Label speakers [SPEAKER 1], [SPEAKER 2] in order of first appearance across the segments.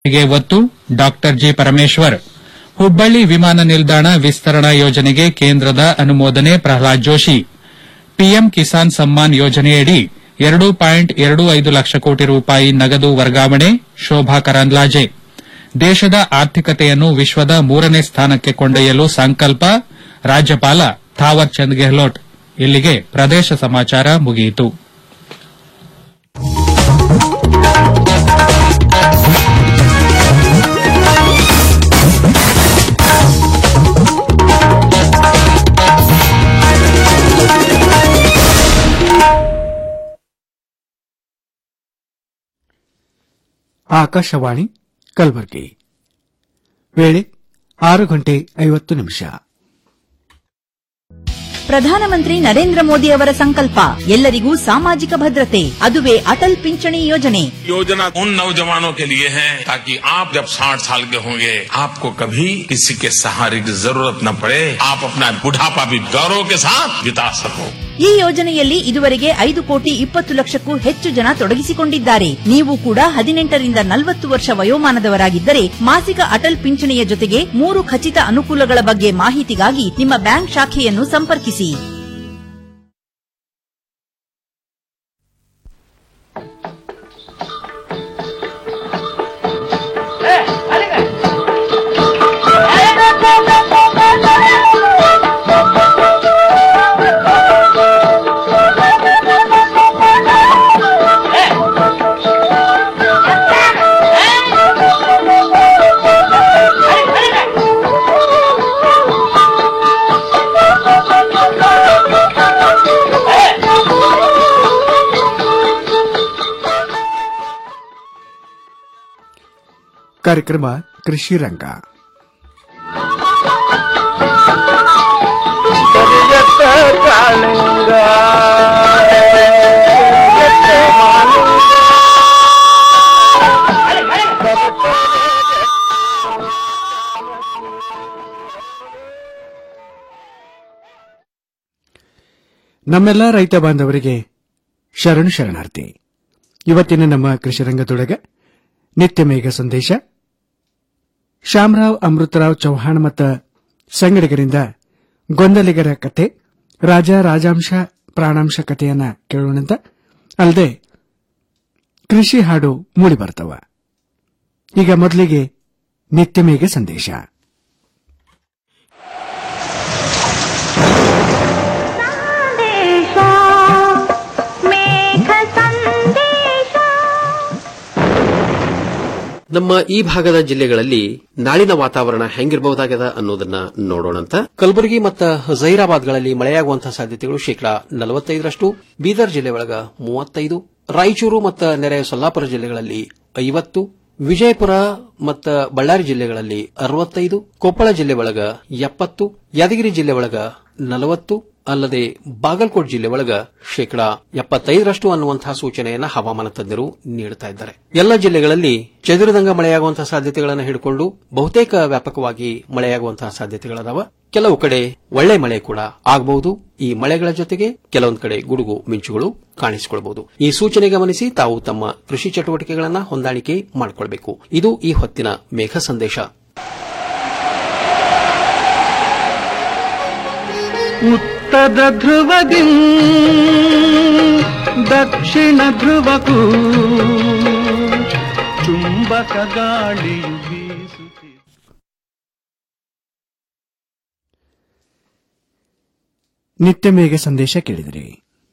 [SPEAKER 1] ಗೆ ಒತ್ತು doctor G Parameshwar Hubballi ವಿಮಾನ ನಿಲ್ದಾಣ ವಿಸ್ತರಣಾ ಯೋಜನೆಗೆ ಕೇಂದ್ರದ ಅನುಮೋದನೆ ಪ್ರಹ್ಲಾದ್ ಜೋಶಿ ಪಿಎಂ ಕಿಸಾನ್ ಸಮ್ಮಾನ್ ಯೋಜನೆಯಡಿ ಎರಡು ಪಾಯಿಂಟ್ ಎರಡು ಐದು ಲಕ್ಷ ಕೋಟಿ ರೂಪಾಯಿ ನಗದು ವರ್ಗಾವಣೆ ಶೋಭಾ ಕರಂದ್ಲಾಜೆ ದೇಶದ ಆರ್ಥಿಕತೆಯನ್ನು ವಿಶ್ವದ ಮೂರನೇ ಸ್ಥಾನಕ್ಕೆ ಕೊಂಡೊಯ್ಯಲು ಸಂಕಲ್ಪ ರಾಜ್ಯಪಾಲ ಥಾವರ್ ಚಂದ್ ಗೆಹ್ಲೋಟ್ ಇಲ್ಲಿಗೆ ಪ್ರದೇಶ ಸಮಾಚಾರ ಮುಗಿಯಿತು
[SPEAKER 2] ಆಕಾಶವಾಣಿ ಕಲಬುರಗಿ ವೇಳೆ ಆರು ಗಂಟೆ ಐವತ್ತು ನಿಮಿಷ
[SPEAKER 3] ಪ್ರಧಾನಮಂತ್ರಿ ನರೇಂದ್ರ ಮೋದಿ ಅವರ ಸಂಕಲ್ಪ ಎಲ್ಲರಿಗೂ ಸಾಮಾಜಿಕ ಭದ್ರತೆ ಅದುವೇ ಅಟಲ್ ಪಿಂಚಣಿ ಯೋಜನೆ
[SPEAKER 4] योजना उन नौजवानों के लिए है ताकि आप जब 60 साल के होंगे आपको कभी किसी के सहारे की जरूरत न पड़े आप अपना बुढ़ापा भी गौरव के साथ बिता सको
[SPEAKER 3] ಈ ಯೋಜನೆಯಲ್ಲಿ ಇದುವರೆಗೆ ಐದು ಕೋಟಿ ಇಪ್ಪತ್ತು ಲಕ್ಷಕ್ಕೂ ಹೆಚ್ಚು ಜನ ತೊಡಗಿಸಿಕೊಂಡಿದ್ದಾರೆ ನೀವು ಕೂಡ ಹದಿನೆಂಟರಿಂದ ನಲವತ್ತು ವರ್ಷ ವಯೋಮಾನದವರಾಗಿದ್ದರೆ ಮಾಸಿಕ ಅಟಲ್ ಪಿಂಚಣಿಯ ಜೊತೆಗೆ ಮೂರು ಖಚಿತ ಅನುಕೂಲಗಳ ಬಗ್ಗೆ ಮಾಹಿತಿಗಾಗಿ ನಿಮ್ಮ ಬ್ಯಾಂಕ್ ಶಾಖೆಯನ್ನು ಸಂಪರ್ಕಿಸಿ
[SPEAKER 2] ಕಾರ್ಯಕ್ರಮ ಕೃಷಿ ರಂಗ ನಮ್ಮೆಲ್ಲ ರೈತ ಬಾಂಧವರಿಗೆ ಶರಣು ಶರಣಾರ್ಥಿ ಇವತ್ತಿನ ನಮ್ಮ ಕೃಷಿ ರಂಗದೊಳಗೆ ನಿತ್ಯ ಮೇಘ ಸಂದೇಶ ಶ್ಯಾಮರಾವ್ ಅಮೃತರಾವ್ ಚೌಹಾಣ್ ಮತ್ತು ಸಂಗಡಿಗರಿಂದ ಗೊಂದಲಿಗರ ಕತೆ ರಾಜ ರಾಜಾಂಶ ಪ್ರಾಣಾಂಶ ಕಥೆಯನ್ನ ಕೇಳೋಣಂತ ಅಲ್ಲದೆ ಕೃಷಿ ಹಾಡು ಮೂಡಿ ಬರ್ತವ ಈಗ ಮೊದಲಿಗೆ ನಿತ್ಯ ಮೇಘ ಸಂದೇಶ
[SPEAKER 5] ಸಂದೇಶ ಮೇಘ ಸಂದೇಶ
[SPEAKER 6] ನಮ್ಮ ಈ ಭಾಗದ ಜಿಲ್ಲೆಗಳಲ್ಲಿ ನಾಳಿನ ವಾತಾವರಣ ಹೆಂಗಿರಬಹುದಾಗದ ಅನ್ನೋದನ್ನ ನೋಡೋಣಂತ ಕಲಬುರಗಿ ಮತ್ತು ಜೈರಾಬಾದ್ಗಳಲ್ಲಿ ಮಳೆಯಾಗುವಂತಹ ಸಾಧ್ಯತೆಗಳು ಶೇಕಡಾ ನಲವತ್ತೈದರಷ್ಟು ಬೀದರ್ ಜಿಲ್ಲೆ ಒಳಗ ಮೂವತ್ತೈದು ರಾಯಚೂರು ಮತ್ತು ನೆರೆಯ ಸೊಲ್ಲಾಪುರ ಜಿಲ್ಲೆಗಳಲ್ಲಿ ಐವತ್ತು ವಿಜಯಪುರ ಮತ್ತು ಬಳ್ಳಾರಿ ಜಿಲ್ಲೆಗಳಲ್ಲಿ ಅರವತ್ತೈದು ಕೊಪ್ಪಳ ಜಿಲ್ಲೆ ಒಳಗ ಎಪ್ಪತ್ತು ಯಾದಗಿರಿ ಜಿಲ್ಲೆ ಒಳಗ ನಲವತ್ತು ಅಲ್ಲದೆ ಬಾಗಲಕೋಟ್ ಜಿಲ್ಲೆ ಒಳಗ ಶೇಕಡಾ ಎಪ್ಪತ್ತೈದರಷ್ಟು ಅನ್ನುವಂತಹ ಸೂಚನೆಯನ್ನ ಹವಾಮಾನ ತಜ್ಞರು ನೀಡುತ್ತಾ ಇದ್ದಾರೆ ಎಲ್ಲ ಜಿಲ್ಲೆಗಳಲ್ಲಿ ಚದುರಿದಂಗ ಮಳೆಯಾಗುವಂತಹ ಸಾಧ್ಯತೆಗಳನ್ನು ಹಿಡಿಕೊಂಡು ಬಹುತೇಕ ವ್ಯಾಪಕವಾಗಿ ಮಳೆಯಾಗುವಂತಹ ಸಾಧ್ಯತೆಗಳದಾವ ಕೆಲವು ಕಡೆ ಒಳ್ಳೆ ಮಳೆ ಕೂಡ ಆಗಬಹುದು ಈ ಮಳೆಗಳ ಜೊತೆಗೆ ಕೆಲವೊಂದು ಕಡೆ ಗುಡುಗು ಮಿಂಚುಗಳು ಕಾಣಿಸಿಕೊಳ್ಳಬಹುದು ಈ ಸೂಚನೆ ಗಮನಿಸಿ ತಾವು ತಮ್ಮ ಕೃಷಿ ಚಟುವಟಿಕೆಗಳನ್ನ ಹೊಂದಾಣಿಕೆ ಮಾಡಿಕೊಳ್ಬೇಕು ಇದು ಈ ಹೊತ್ತಿನ ಮೇಘ ಸಂದೇಶ
[SPEAKER 7] ಉತ್ತರ ಧ್ರುವದಿ ದಕ್ಷಿಣ ಧ್ರುವಕ್ಕೂ ಚುಂಬಕ ಗಾಳಿಯು ಬೀಸುತ್ತಿದೆ
[SPEAKER 2] ನಿತ್ಯ ಮೇಘ ಸಂದೇಶ ಕೇಳಿದಿರಿ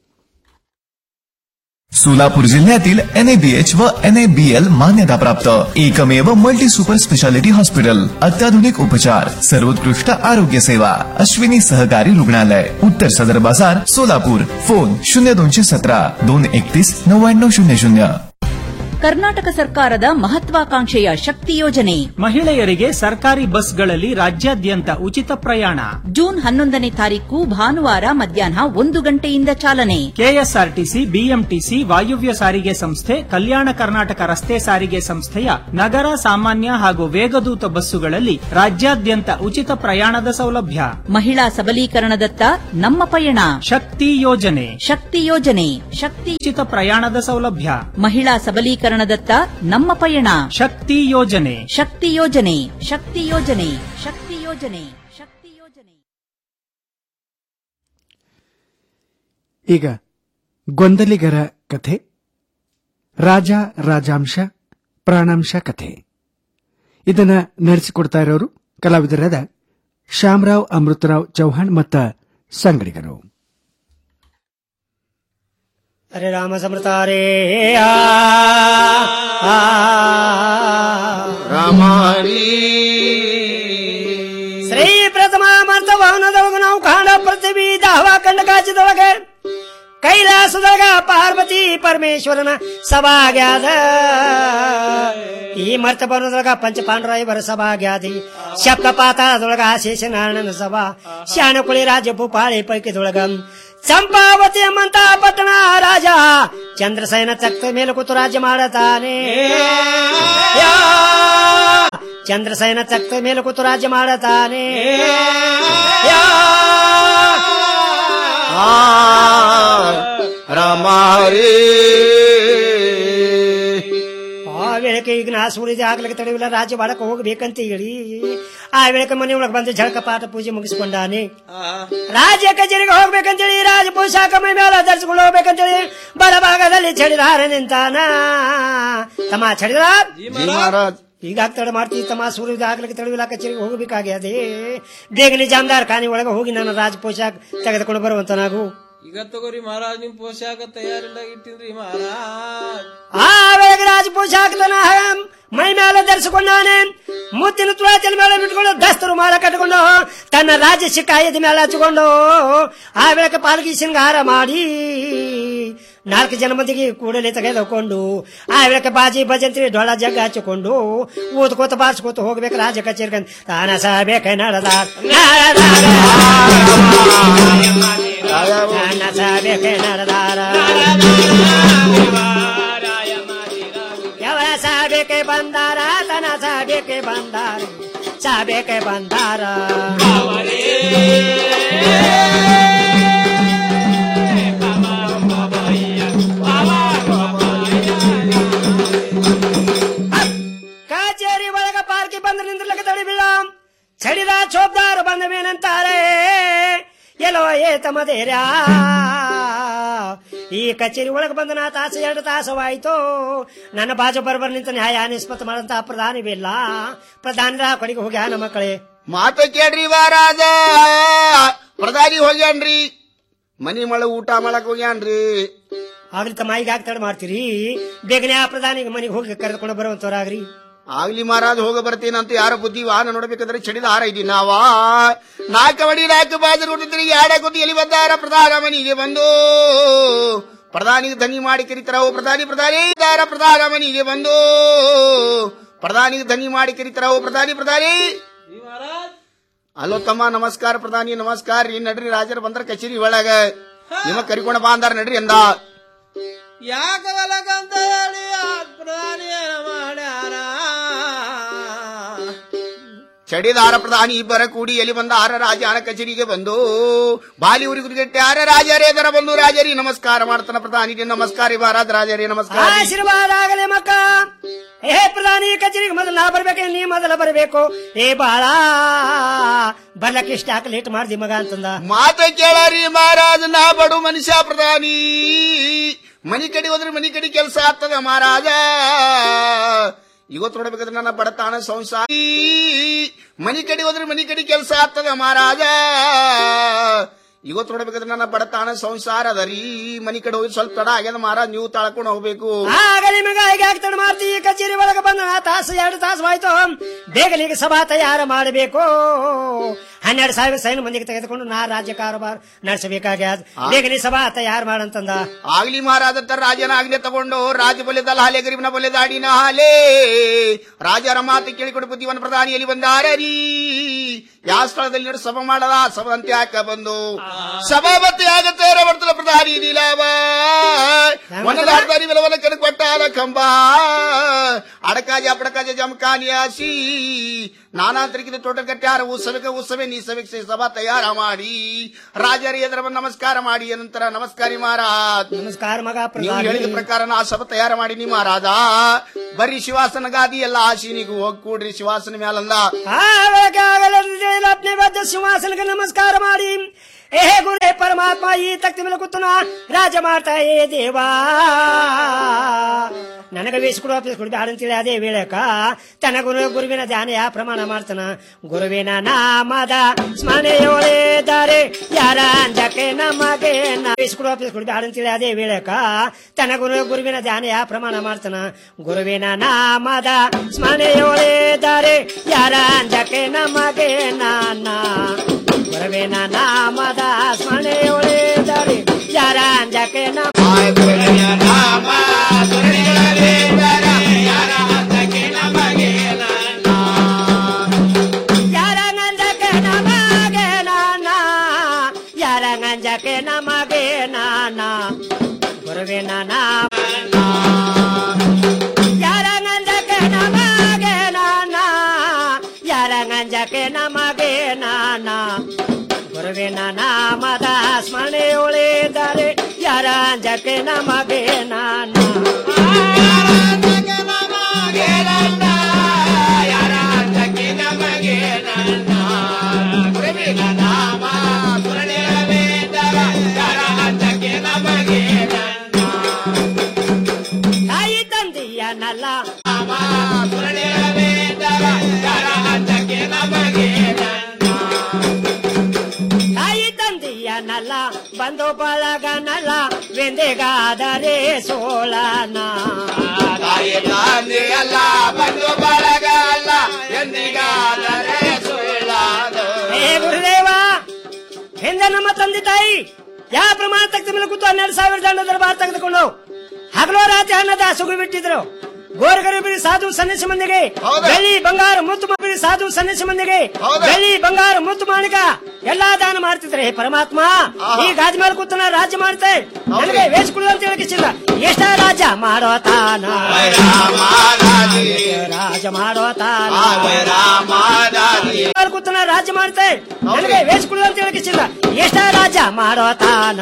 [SPEAKER 8] सोलापूर जिल्ह्यातील एनएबीएच व एनएबीएल मान्यताप्राप्त एकमेव मल्टी सुपर स्पेशालिटी हॉस्पिटल अत्याधुनिक उपचार सर्वोत्कृष्ट आरोग्य सेवा अश्विनी सहकारी रुग्णालय उत्तर सदर बाजार सोलापूर फोन शून्य दोनशे सतरा दोन एकतीस नव्याण्णव शून्य शून्य
[SPEAKER 3] ಕರ್ನಾಟಕ ಸರ್ಕಾರದ ಮಹತ್ವಾಕಾಂಕ್ಷೆಯ ಶಕ್ತಿ ಯೋಜನೆ
[SPEAKER 9] ಮಹಿಳೆಯರಿಗೆ ಸರ್ಕಾರಿ ಬಸ್ಗಳಲ್ಲಿ ರಾಜ್ಯಾದ್ಯಂತ ಉಚಿತ ಪ್ರಯಾಣ
[SPEAKER 3] ಜೂನ್ ಹನ್ನೊಂದನೇ ತಾರೀಕು ಭಾನುವಾರ ಮಧ್ಯಾಹ್ನ ಒಂದು ಗಂಟೆಯಿಂದ ಚಾಲನೆ
[SPEAKER 9] ಕೆಎಸ್ಆರ್ಟಿಸಿ ಬಿಎಂಟಿಸಿ ವಾಯುವ್ಯ ಸಾರಿಗೆ ಸಂಸ್ಥೆ ಕಲ್ಯಾಣ ಕರ್ನಾಟಕ ರಸ್ತೆ ಸಾರಿಗೆ ಸಂಸ್ಥೆಯ ನಗರ ಸಾಮಾನ್ಯ ಹಾಗೂ ವೇಗದೂತ ಬಸ್ಸುಗಳಲ್ಲಿ ರಾಜ್ಯಾದ್ಯಂತ ಉಚಿತ ಪ್ರಯಾಣದ ಸೌಲಭ್ಯ
[SPEAKER 3] ಮಹಿಳಾ ಸಬಲೀಕರಣದತ್ತ ನಮ್ಮ ಪಯಣ
[SPEAKER 9] ಶಕ್ತಿ ಯೋಜನೆ
[SPEAKER 3] ಶಕ್ತಿ ಯೋಜನೆ ಶಕ್ತಿ
[SPEAKER 9] ಉಚಿತ ಪ್ರಯಾಣದ ಸೌಲಭ್ಯ
[SPEAKER 3] ಮಹಿಳಾ ಸಬಲೀಕರಣ ವಿಸ್ತರಣದತ್ತ ನಮ್ಮ ಪಯಣ
[SPEAKER 9] ಶಕ್ತಿ ಯೋಜನೆ
[SPEAKER 3] ಶಕ್ತಿ ಯೋಜನೆ ಶಕ್ತಿ ಯೋಜನೆ ಶಕ್ತಿ ಯೋಜನೆ ಶಕ್ತಿ ಯೋಜನೆ
[SPEAKER 2] ಈಗ ಗೊಂದಲಿಗರ ಕಥೆ ರಾಜ ರಾಜಾಂಶ ಪ್ರಾಣಾಂಶ ಕಥೆ ಇದನ್ನ ನಡೆಸಿಕೊಡ್ತಾ ಇರೋರು ಕಲಾವಿದರಾದ ಶ್ಯಾಮರಾವ್ ಅಮೃತರಾವ್ ಚೌಹಾಣ್ ಮತ್ತ ಸಂಗಡಿಗರು
[SPEAKER 10] ಹರೇ ರಾಮ ಸಮೃತ ರೇ ಆ, ಆ, ಶ್ರೀ ಪ್ರಥಮ ಮರ್ತ ವಾಹನದೊಳಗ ನಾವು ಕಾಣ ಪೃಥ್ವಿ ದಾವ ಕಂಡ ಕಾಚಿದೊಳಗೆ ಕೈಲಾಸದೊಳಗ ಪಾರ್ವತಿ ಪರಮೇಶ್ವರನ ಸಭಾಗ್ಯಾದ ಈ ಮರ್ತ ಭವನದೊಳಗ ಪಂಚ ಪಾಂಡರಾಯರ ಸಭಾಗ್ಯಾದಿ ಶಬ್ದ ಪಾತಾಳದೊಳಗ ಶೇಷ ನಾರಾಯಣನ ಸಭಾ ಶಾಣಕುಳಿ ರಾಜ ಭೂಪಾಳಿ ಪೈಕಿದೊಳಗ ಚಂಪಾವತಿ ಎಂಬಂತ ಪಟ್ಟಣ ರಾಜ ಚಂದ್ರಸೇನ ತಕ್ಕ ಮೇಲೆ ಕೂತು ರಾಜ್ಯ ಮಾಡತಾನೆ ಯಾ! ಚಂದ್ರಸೇನ ತಕ್ಕ ಮೇಲೆ ಕೂತು ರಾಜ್ಯ ಮಾಡತಾನೆ ಯಾ! ಆ ವೇಳೆಗೆ ಈಗ ನಾ ಸೂರ್ಯದ ಆಗ್ಲಿಕ್ಕೆ ತಡೆವಿಲ್ಲ ರಾಜ್ಯ ಮಾಡಕ್ಕೆ ಹೋಗ್ಬೇಕಂತ ಹೇಳಿ ಆ ವೇಳೆಗೆ ಮನೆ ಒಳಗೆ ಬಂದು ಜಳಕ ಪಾಠ ಪೂಜೆ ಮುಗಿಸ್ಕೊಂಡಾನೆ ರಾಜ ಕಚೇರಿಗೆ ಹೋಗ್ಬೇಕಂತೇಳಿ ರಾಜ ಪೋಷಾಕ ಮೈ ಮೇಲೆ ಧರಿಸಿಕೊಂಡು ಹೋಗ್ಬೇಕಂತೇಳಿ ಬಲಭಾಗದಲ್ಲಿ ಚಳಿದಾರ ನಿಂತಾನ ತಮ್ಮ ಚಳಿದಾರ ಈಗ ತಡ ಮಾಡ್ತೀವಿ ತಮ್ಮ ಸೂರ್ಯದ ಆಗ್ಲಿಕ್ಕೆ ತಡವಿಲ್ಲ ಕಚೇರಿಗೆ ಹೋಗಬೇಕಾಗ್ಯದೆ ಬೇಗನೆ ಜಾಮದಾರ್ ಖಾನಿ ಒಳಗೆ ಹೋಗಿ ನನ್ನ ರಾಜ ಪೋಷಾಕ್ ತೆಗೆದುಕೊಂಡು ಬರುವಂತ ನಾವು
[SPEAKER 11] ಈಗ ತಗೋರಿ ಮಹಾರಾಜ್ ನಿಮ್ ಪೋಷಾಕ ತಯಾರಿಲ್ದಾಗ ಇಟ್ಟಿನ್ರಿ ಮಹಾರಾಜ್
[SPEAKER 10] ಆ ವೇಗ ರಾಜ ಪೋಷಾಕದನ ಮೈ ಮೇಲೆ ಧರಿಸಿಕೊಂಡಾನೆ ಮುತ್ತಿನ ತುಳಾಚಲ ಮೇಲೆ ಬಿಟ್ಕೊಂಡು ದಸ್ತರು ಮಾಲ ಕಟ್ಟಿಕೊಂಡು ತನ್ನ ರಾಜ್ಯ ಶಿಕಾಯದ ಮೇಲೆ ಹಚ್ಚಿಕೊಂಡು ಆ ವೇಳಕ್ಕೆ ಪಾಲ್ಗಿ ಶೃಂಗಾರ ಮಾಡಿ ನಾಲ್ಕು ಜನ ಮಂದಿಗೆ ಕೂಡಲೇ ತೆಗೆದುಕೊಂಡು ಆ ವೇಳಕ್ಕೆ ಬಾಜಿ ಭಜಂತ್ರಿ ಡೊಳ ಜಗ್ಗ ಹಚ್ಚಿಕೊಂಡು ಊದ್ಕೋತ ಬಾರಿಸ್ಕೋತ ಹೋಗ್ಬೇಕು ರಾಜ ಕಚೇರಿಗೆ ತಾನ ಸಬೇಕ ನಡದ ತಾನ ಸಬೇಕ ನಡದಾರ ఎవర సాబేకే బందారా తన సాబేకే బందార సాబేకే బందార ಕಚೇರಿ ಒಳಗ ಪಾರ್ಕಿ ಬಂದ ನಿಂದ್ರಲಕ್ಕೆ ತಡಿ ಬೀಳ ಚಡಿದ ಚೋಬ್ದಾರು ಬಂದ ಮೇನಂತಾರೆ ಎಲ್ಲೋ ಏ ತಮದೇರ್ಯಾ ಈ ಕಚೇರಿ ಒಳಗೆ ಬಂದ ನಾ ತಾಸು ಎರಡು ತಾಸವಾಯಿತು ನನ್ನ ಬಾಜು ಬರಬರ್ ನಿಂತ ನ್ಯಾಯ ನಿಷ್ಪತ್ತ ಮಾಡಂತ ಪ್ರಧಾನಿ ಬಿಲ್ಲ ಪ್ರಧಾನರ ಕಡೆಗೆ ಹೋಗ್ಯಾ ನಮ್ಮ ಮಕ್ಕಳೇ
[SPEAKER 12] ಮಾತು ಕೇಳ್ರಿ ವಾರಾಜ ಪ್ರಧಾನಿ ಹೋಗ್ಯಾನ್ರಿ ಮನಿ ಮಳ ಊಟ ಮಾಡಕ್ ಹೋಗ್ಯಾನ್ರಿ
[SPEAKER 10] ಆಗ್ಲಿ ತಮ್ಮ ಈಗ ಯಾಕೆ ತಡ ಮಾಡ್ತೀರಿ ಬೇಗನೆ ಆ ಪ್ರಧಾನಿಗೆ ಮನೆಗೆ ಹೋಗಿ ಕರೆದುಕೊಂಡು ಬರುವಂತವ್ರಾಗ್ರಿ
[SPEAKER 12] ಆಗ್ಲಿ ಮಹಾರಾಜ್ ಹೋಗ ಬರ್ತೀನಂತ ಯಾರ ಬುದ್ಧಿ ವಾಹನ ನೋಡ್ಬೇಕಾದ್ರೆ ಚಡಿದ ಹಾರ ಇದ್ದೀನಿ ನಾವ ನಾಲ್ಕು ಬಡಿ ನಾಲ್ಕು ಬಾಜು ನೋಡಿದ್ರಿ ಯಾಡ ಗೊತ್ತಿ ಎಲ್ಲಿ ಬಂದಾರ ಪ್ರಧಾನ ಮನಿಗೆ ಬಂದು ಪ್ರಧಾನಿಗೆ ಧನಿ ಮಾಡಿ ಕರಿತಾರ ಓ ಪ್ರಧಾನಿ ಪ್ರಧಾನಿ ಇದ್ದಾರ ಪ್ರಧಾನ ಮನಿಗೆ ಬಂದು ಪ್ರಧಾನಿಗೆ ಧನಿ ಮಾಡಿ ಕರಿತಾರ ಓ ಪ್ರಧಾನಿ ಪ್ರಧಾನಿ ಅಲೋ ತಮ್ಮ ನಮಸ್ಕಾರ ಪ್ರಧಾನಿ ನಮಸ್ಕಾರ ರೀ ನಡ್ರಿ ರಾಜರು ಬಂದ್ರ ಕಚೇರಿ ಒಳಗ ನಿಮಗ್ ಕರಿಕೊಂಡ ಬಾ ಅಂದಾರ ನಡ್ರಿ ಅಂದ
[SPEAKER 11] ಯಾಕ ಬಲಕಂತ ಹೇಳಿ ಆ ಪ್ರಧಾನಿ ಏನ ಮಾಡ್ಯಾರ
[SPEAKER 12] ಚಡಿದಾರ ಪ್ರಧಾನಿ ಇಬ್ಬರ ಕೂಡಿ ಎಲ್ಲಿ ಬಂದ ಆರ ರಾಜನ ಕಚೇರಿಗೆ ಬಂದು ಬಾಲಿ ಊರಿಗೆ ಆರ ರಾಜರೇ ದರ ಬಂದು ರಾಜರಿ ನಮಸ್ಕಾರ ಮಾಡ್ತಾನ ಪ್ರಧಾನಿಗೆ ನಮಸ್ಕಾರ ಮಹಾರಾಜ ರಾಜರೇ ನಮಸ್ಕಾರ
[SPEAKER 10] ಆಶೀರ್ವಾದ ಆಗಲಿ ಮಕ್ಕ ಏ ಪ್ರಧಾನಿ ಕಚೇರಿಗೆ ಮೊದಲು ನಾ ಬರ್ಬೇಕು ನೀ ಮೊದಲ ಬರಬೇಕು ಏ ಬಾಳ ಬರ್ಲಕ್ಕೆ ಇಷ್ಟ ಯಾಕೆ ಲೇಟ್ ಮಾಡ್ದಿ ಮಗ ಅಂತಂದ
[SPEAKER 12] ಮಾತ ಕೇಳರಿ ಮಹಾರಾಜ ನಾ ಬಡು ಮನುಷ್ಯ ಪ್ರಧಾನಿ ಮನಿ ಕಡೆ ಹೋದ್ರೆ ಮನಿ ಕಡೆ ಕೆಲಸ ಆಗ್ತದ ಮಹಾರಾಜ ಇವತ್ತು ನೋಡ್ಬೇಕಾದ್ರೆ ನನ್ನ ಬಡತಾಣ ಸಂಸಾರ ಮನಿ ಕಡೆ ಹೋದ್ರೆ ಮನಿ ಕಡೆ ಕೆಲಸ ಆಗ್ತದ ಮಹಾರಾಜ ಇವತ್ತು ನೋಡ್ಬೇಕಾದ್ರೆ ನನ್ನ ಬಡತಾಣ ಸಂಸಾರ ಅದ ರೀ ಮನಿ ಕಡೆ ಹೋಗಿ ಸ್ವಲ್ಪ ತಡ ಆಗ್ಯದ ಮಹಾರಾಜ್ ನೀವು ತಾಳ್ಕೊಂಡು ಹೋಗ್ಬೇಕು
[SPEAKER 10] ಆಗಲಿ ಮಗ ಈಗ ಯಾಕೆ ತಡ ಮಾಡ್ತಿ ಈ ಕಚೇರಿ ಒಳಗೆ ಬಂದ ನಾ ತಾಸು ಎರಡು ತಾಸು ಆಯ್ತು ಬೇಗನೆ ಸಭಾ ತಯಾರು ಮಾಡಬೇಕು ಹನ್ನೆರಡು ಸಾವಿರ ಸೈನ್ಯ ಮಂದಿಗೆ ತೆಗೆದುಕೊಂಡು ನಾ ರಾಜ್ಯ ಕಾರೋಬಾರ ನಡೆಸಬೇಕಾಗ್ಯದ ಬೇಗನೆ ಸಭಾ ತಯಾರು ಮಾಡಂತಂದ
[SPEAKER 12] ಆಗ್ಲಿ ಮಹಾರಾಜ ತರ ರಾಜನ ಆಜ್ಞೆ ತಗೊಂಡು ರಾಜ ಬಲ್ಯದಲ್ಲ ಹಾಲೆ ಗರಿಬನ ಬಲ್ಯದ ಆಡಿನ ಹಾಲೆ ರಾಜರ ಮಾತು ಕೇಳಿಕೊಂಡು ಬುದ್ಧಿವನ ಪ್ರಧಾನಿ ಎಲ್ಲಿ ಬಂದಾರ ರೀ ಯಾವ ಸ್ಥಳದಲ್ಲಿ ನಡೆದು ಸಭೆ ಮಾಡದ ಸಭಂತೆ ಹಾಕ ಬಂದು ಸಭಾಪತಿ ಆಗತ್ತೆ ಬರ್ತದ ಪ್ರಧಾನಿ ನೀಲಾವ ಒಂದದ ಅರ್ಧಾನಿ ಬೆಲವನ ಕಣ ಕೊಟ್ಟಾಲ ಕಂಬ ಅಡಕಾಜ ಅಪಡಕಾಜ ಜಮಕಾನಿ ಆಸಿ ನಾನಾ ತರಿಕಿದ ತೋಟ ಕಟ್ಟಾರ ಉತ್ಸವಕ್ಕೆ ಉತ್ಸವೇ ನೀ ಸಭೆ ಸಭಾ ತಯಾರ ಮಾಡಿ ರಾಜರ ಎದುರ ಬಂದು ನಮಸ್ಕಾರ ಮಾಡಿ ನಂತರ ನಮಸ್ಕಾರಿ ಮಹಾರಾಜ್
[SPEAKER 10] ನಮಸ್ಕಾರ ಮಗ
[SPEAKER 12] ನೀವು ಹೇಳಿದ ಪ್ರಕಾರ ನಾ ಸಭೆ ತಯಾರ ಮಾಡೀನಿ ಮಹಾರಾಜ ಬರ್ರಿ ಶಿವಾಸನ ಗಾದಿ ಎಲ್ಲ ಆಶೀನಿಗೂ ಹೋಗಿ ಕೂಡ್ರಿ ಶಿವಾಸನ ಮ್ಯಾಲಂದ
[SPEAKER 10] अपने बद्ध सिंहासन का नमस्कार ಮಾಡಿ ಏ ಗುರೇ ಪರಮಾತ್ಮ ಈ ತಕ್ತಿ ಮೇಲೆ ಕೂತನ ರಾಜ ಮಾಡ್ತಾ ಏ ದೇವಾ ನನಗ ವೇಷಕೊಡು ಆಫೀಸ್ ಕೊಡಿ ಅಂತೇಳಿ ಅದೇ ವೇಳಕ ತನ್ನ ಗುರು ಗುರುವಿನ ಧ್ಯಾನ ಯಾ ಪ್ರಮಾಣ ಮಾಡ್ತಾನ ಗುರುವಿನ ನಾಮದ ಸ್ಮರಣೆಯೋಳೆದಾರೆ ಯಾರ ಅಂಜಕ್ಕೆ ನಮಗೆ ವೇಷಕೊಡು ಆಫೀಸ್ ಕೊಡಿ ಅಂತೇಳಿ ಅದೇ ವೇಳಕ ತನ್ನ ಗುರು ಗುರುವಿನ ಧ್ಯಾನ ಯಾ ಪ್ರಮಾಣ ಮಾಡ್ತಾನ ಗುರುವಿನ ನಾಮದ ಸ್ಮರಣೆಯೋಳೆದಾರೆ ಯಾರ ಅಂಜಕ್ಕೆ ನಮಗೆ ನಾನ ಗುರುವಿನ ನಾಮದ ಸ್ಮರಣೆಯೋಳೆದಾರೆ ಯಾರ ಅಂಜಕ್ಕೆ ನಮ್ಮ ಯಾರಂಗಂಜಕ್ಕೆ ನಮಗೆ ನಾನ ಯಾರಂಗಂಜಕ್ಕೆ ನಮಗೆ ನಾನ ಗುರುವಿನ ನಾಮ ಯಾರಂಗಂಜಕ್ಕೆ ನಮಗೆ ನಾನ ಯಾರಂಗಂಜಕ್ಕೆ ನಮಗೆ ನಾನ ಗುರುವಿನ ನಾಮದ ಸ್ಮರಣೆ ಉಳಿದರೆ ಯಾರಂಜಕ್ಕೆ ನಮಗೆ ನಾನ ತಾಯಿ ತಂದೆಯನಲ್ಲ ತಾಯಿ ತಂದೆಯನಲ್ಲ ಬಂದು ಬಳಗನಲ್ಲ ವೆಂದೆಗಾದರೆ ಸೋಳನ
[SPEAKER 12] ತಾಯಿ ತಂದೆಯಲ್ಲ ಬಂದು ಬಳಗ ಅಲ್ಲ ಎಂದಿಗಾದರೆ ಸುಳ್ಳಾದು
[SPEAKER 10] ಏ ಗುರುದೇವ ಹಿಂದೆ ನಮ್ಮ ತಂದೆ ತಾಯಿ ಯಾವ ಪ್ರಮಾಣ ತಕ್ಕ ಮೇಲೆ ಕೂತು ಹನ್ನೆರಡು ಸಾವಿರ ದಂಡ ದರಬಾರ್ ತೆಗೆದುಕೊಂಡು ಹಗಲೋ ರಾತ್ರಿ ಅನ್ನದ ಸುಗು ಬಿಟ್ಟಿದ್ರು ಗೋರಗರಿಬರಿ ಸಾಧು ಸನ್ಯಾಸಿ ಮಂದಿಗೆ ಬೆಳ್ಳಿ ಬಂಗಾರ ಮುತ್ತು ಮಕ್ಕಳಿ ಸಾಧು ಸನ್ಯಾಸಿ ಮಂದಿಗೆ ಬೆಳ್ಳಿ ಬಂಗಾರ ಮುತ್ತು ಮಾಣಿಕ ಎಲ್ಲಾ ದಾನ ಮಾಡ್ತಿದ್ರೆ ಹೇ ಪರಮಾತ್ಮ ಈ ಗಾಜ್ ಮೇಲೆ ಕೂತನ ರಾಜ್ಯ ಮಾಡ್ತೆ ನನಗೆ ವೇಷ ಅಂತ ಹೇಳಿಸಿಲ್ಲ ಎಷ್ಟ ರಾಜ ಮಾಡೋ ತಾನ ರಾಜ ಮಾಡೋ ತಾನ ಮೇಲೆ ಕೂತನ ರಾಜ್ಯ ಮಾಡ್ತೆ ನನಗೆ ವೇಷ ಅಂತ ಹೇಳಿಸಿಲ್ಲ ಎಷ್ಟ ರಾಜ ಮಾಡೋ ತಾನ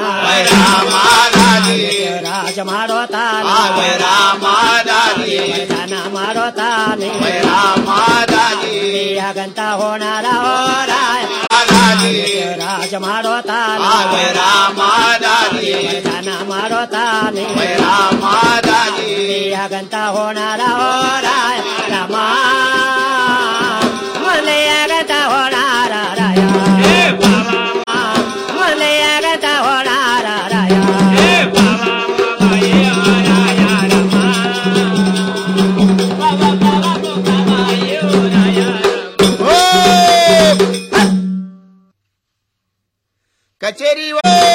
[SPEAKER 10] ರಾಜ ಮಾಡೋ ತಾನ ದಾನ ಮಾಡೋ ತಾನೆ ಆಗಂತ ಹೋನಾರ ಹೋರ ರಾಜ ಮಾಡೋ ತಾನೆ ದಾನ ಮಾಡೋ ತಾನೆ ಆಗಂತ ಹೋನಾರ ಹೋರ ರಾಮ ಮನೆಯಾಗಂತ ಹೋನಾರ ರಾಯ ಮನೆಯಾಗಂತ ಹೋನಾರ ರಾಯ
[SPEAKER 12] ಕಚೇರಿ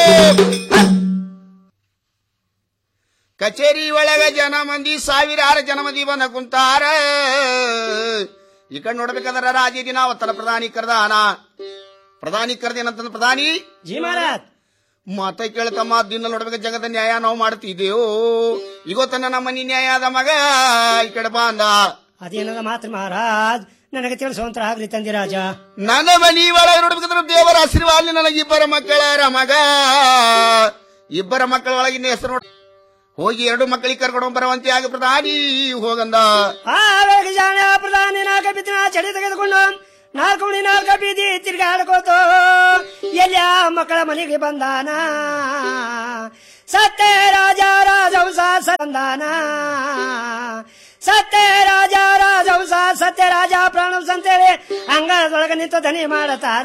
[SPEAKER 12] ಕಚೇರಿ ಒಳಗ ಜನ ಮಂದಿ ಸಾವಿರಾರು ಜನ ಮಂದಿ ಬಂದ ಕುಂತಾರ ಈ ಕಡೆ ನೋಡ್ಬೇಕಾದ್ರ ರಾಜ ದಿನ ಅವತ್ತನ ಪ್ರಧಾನಿ ಕರ್ದಾನ ಪ್ರಧಾನಿ ಕರ್ದೇನಂತಂದ ಪ್ರಧಾನಿ
[SPEAKER 10] ಜಿ ಮಹಾರಾಜ್
[SPEAKER 12] ಮಾತ ಕೇಳ್ತಮ್ಮ ದಿನ ನೋಡ್ಬೇಕು ಜಗದ ನ್ಯಾಯ ನಾವು ಮಾಡ್ತಿದ್ದೇವು ಇವತ್ತನ ನಮ್ಮ ಮನಿ ನ್ಯಾಯ ಆದ ಮಗ ಈ ಕಡೆ ಬಂದ
[SPEAKER 10] ಅದೇನದ ಮಾತ್ರ ಮಹಾರಾಜ್ ನನಗೆ ತಿಳಿಸುವಂತ ಆಗ್ಲಿ ತಂದೆ ರಾಜ
[SPEAKER 12] ನನ್ನ ಮನಿ ಒಳಗೆ ನೋಡ್ಬೇಕಾದ್ರೆ ದೇವರ ಆಶೀರ್ವಾದ ನನಗೆ ಇಬ್ಬರ ಮಕ್ಕಳಾರ ಮಗ ಇಬ್ಬರ ಮಕ್ಕಳ ಒಳಗಿನ ಹೆಸರು ನೋಡ್ ಹೋಗಿ ಎರಡು ಮಕ್ಕಳಿಗೆ ಕರ್ಕೊಂಡು ಬರುವಂತೆ ಆಗ ಪ್ರಧಾನಿ ಹೋಗಂದ
[SPEAKER 10] ಆ ವೇಗ ಜಾಣ ಪ್ರಧಾನಿ ನಾಲ್ಕ ಬಿತ್ತಿನ ಚಡಿ ತೆಗೆದುಕೊಂಡು ನಾಲ್ಕು ಮಣಿ ನಾಲ್ಕು ಬೀದಿ ತಿರ್ಗಾಡ್ಕೋತು ಎಲ್ಲ ಮಕ್ಕಳ ಮನೆಗೆ ಬಂದಾನ ಸತ್ಯ ರಾಜ ರಾಜವಂಶ ಸಂದಾನ ಸತ್ಯ ರಾಜ ರಾಜವಂಶ ಸತ್ಯ ರಾಜ ಪ್ರಾಣವಂಶ ಅಂತೇಳಿ ಅಂಗಳದೊಳಗೆ ನಿಂತು ದನಿ ಮಾಡತಾರ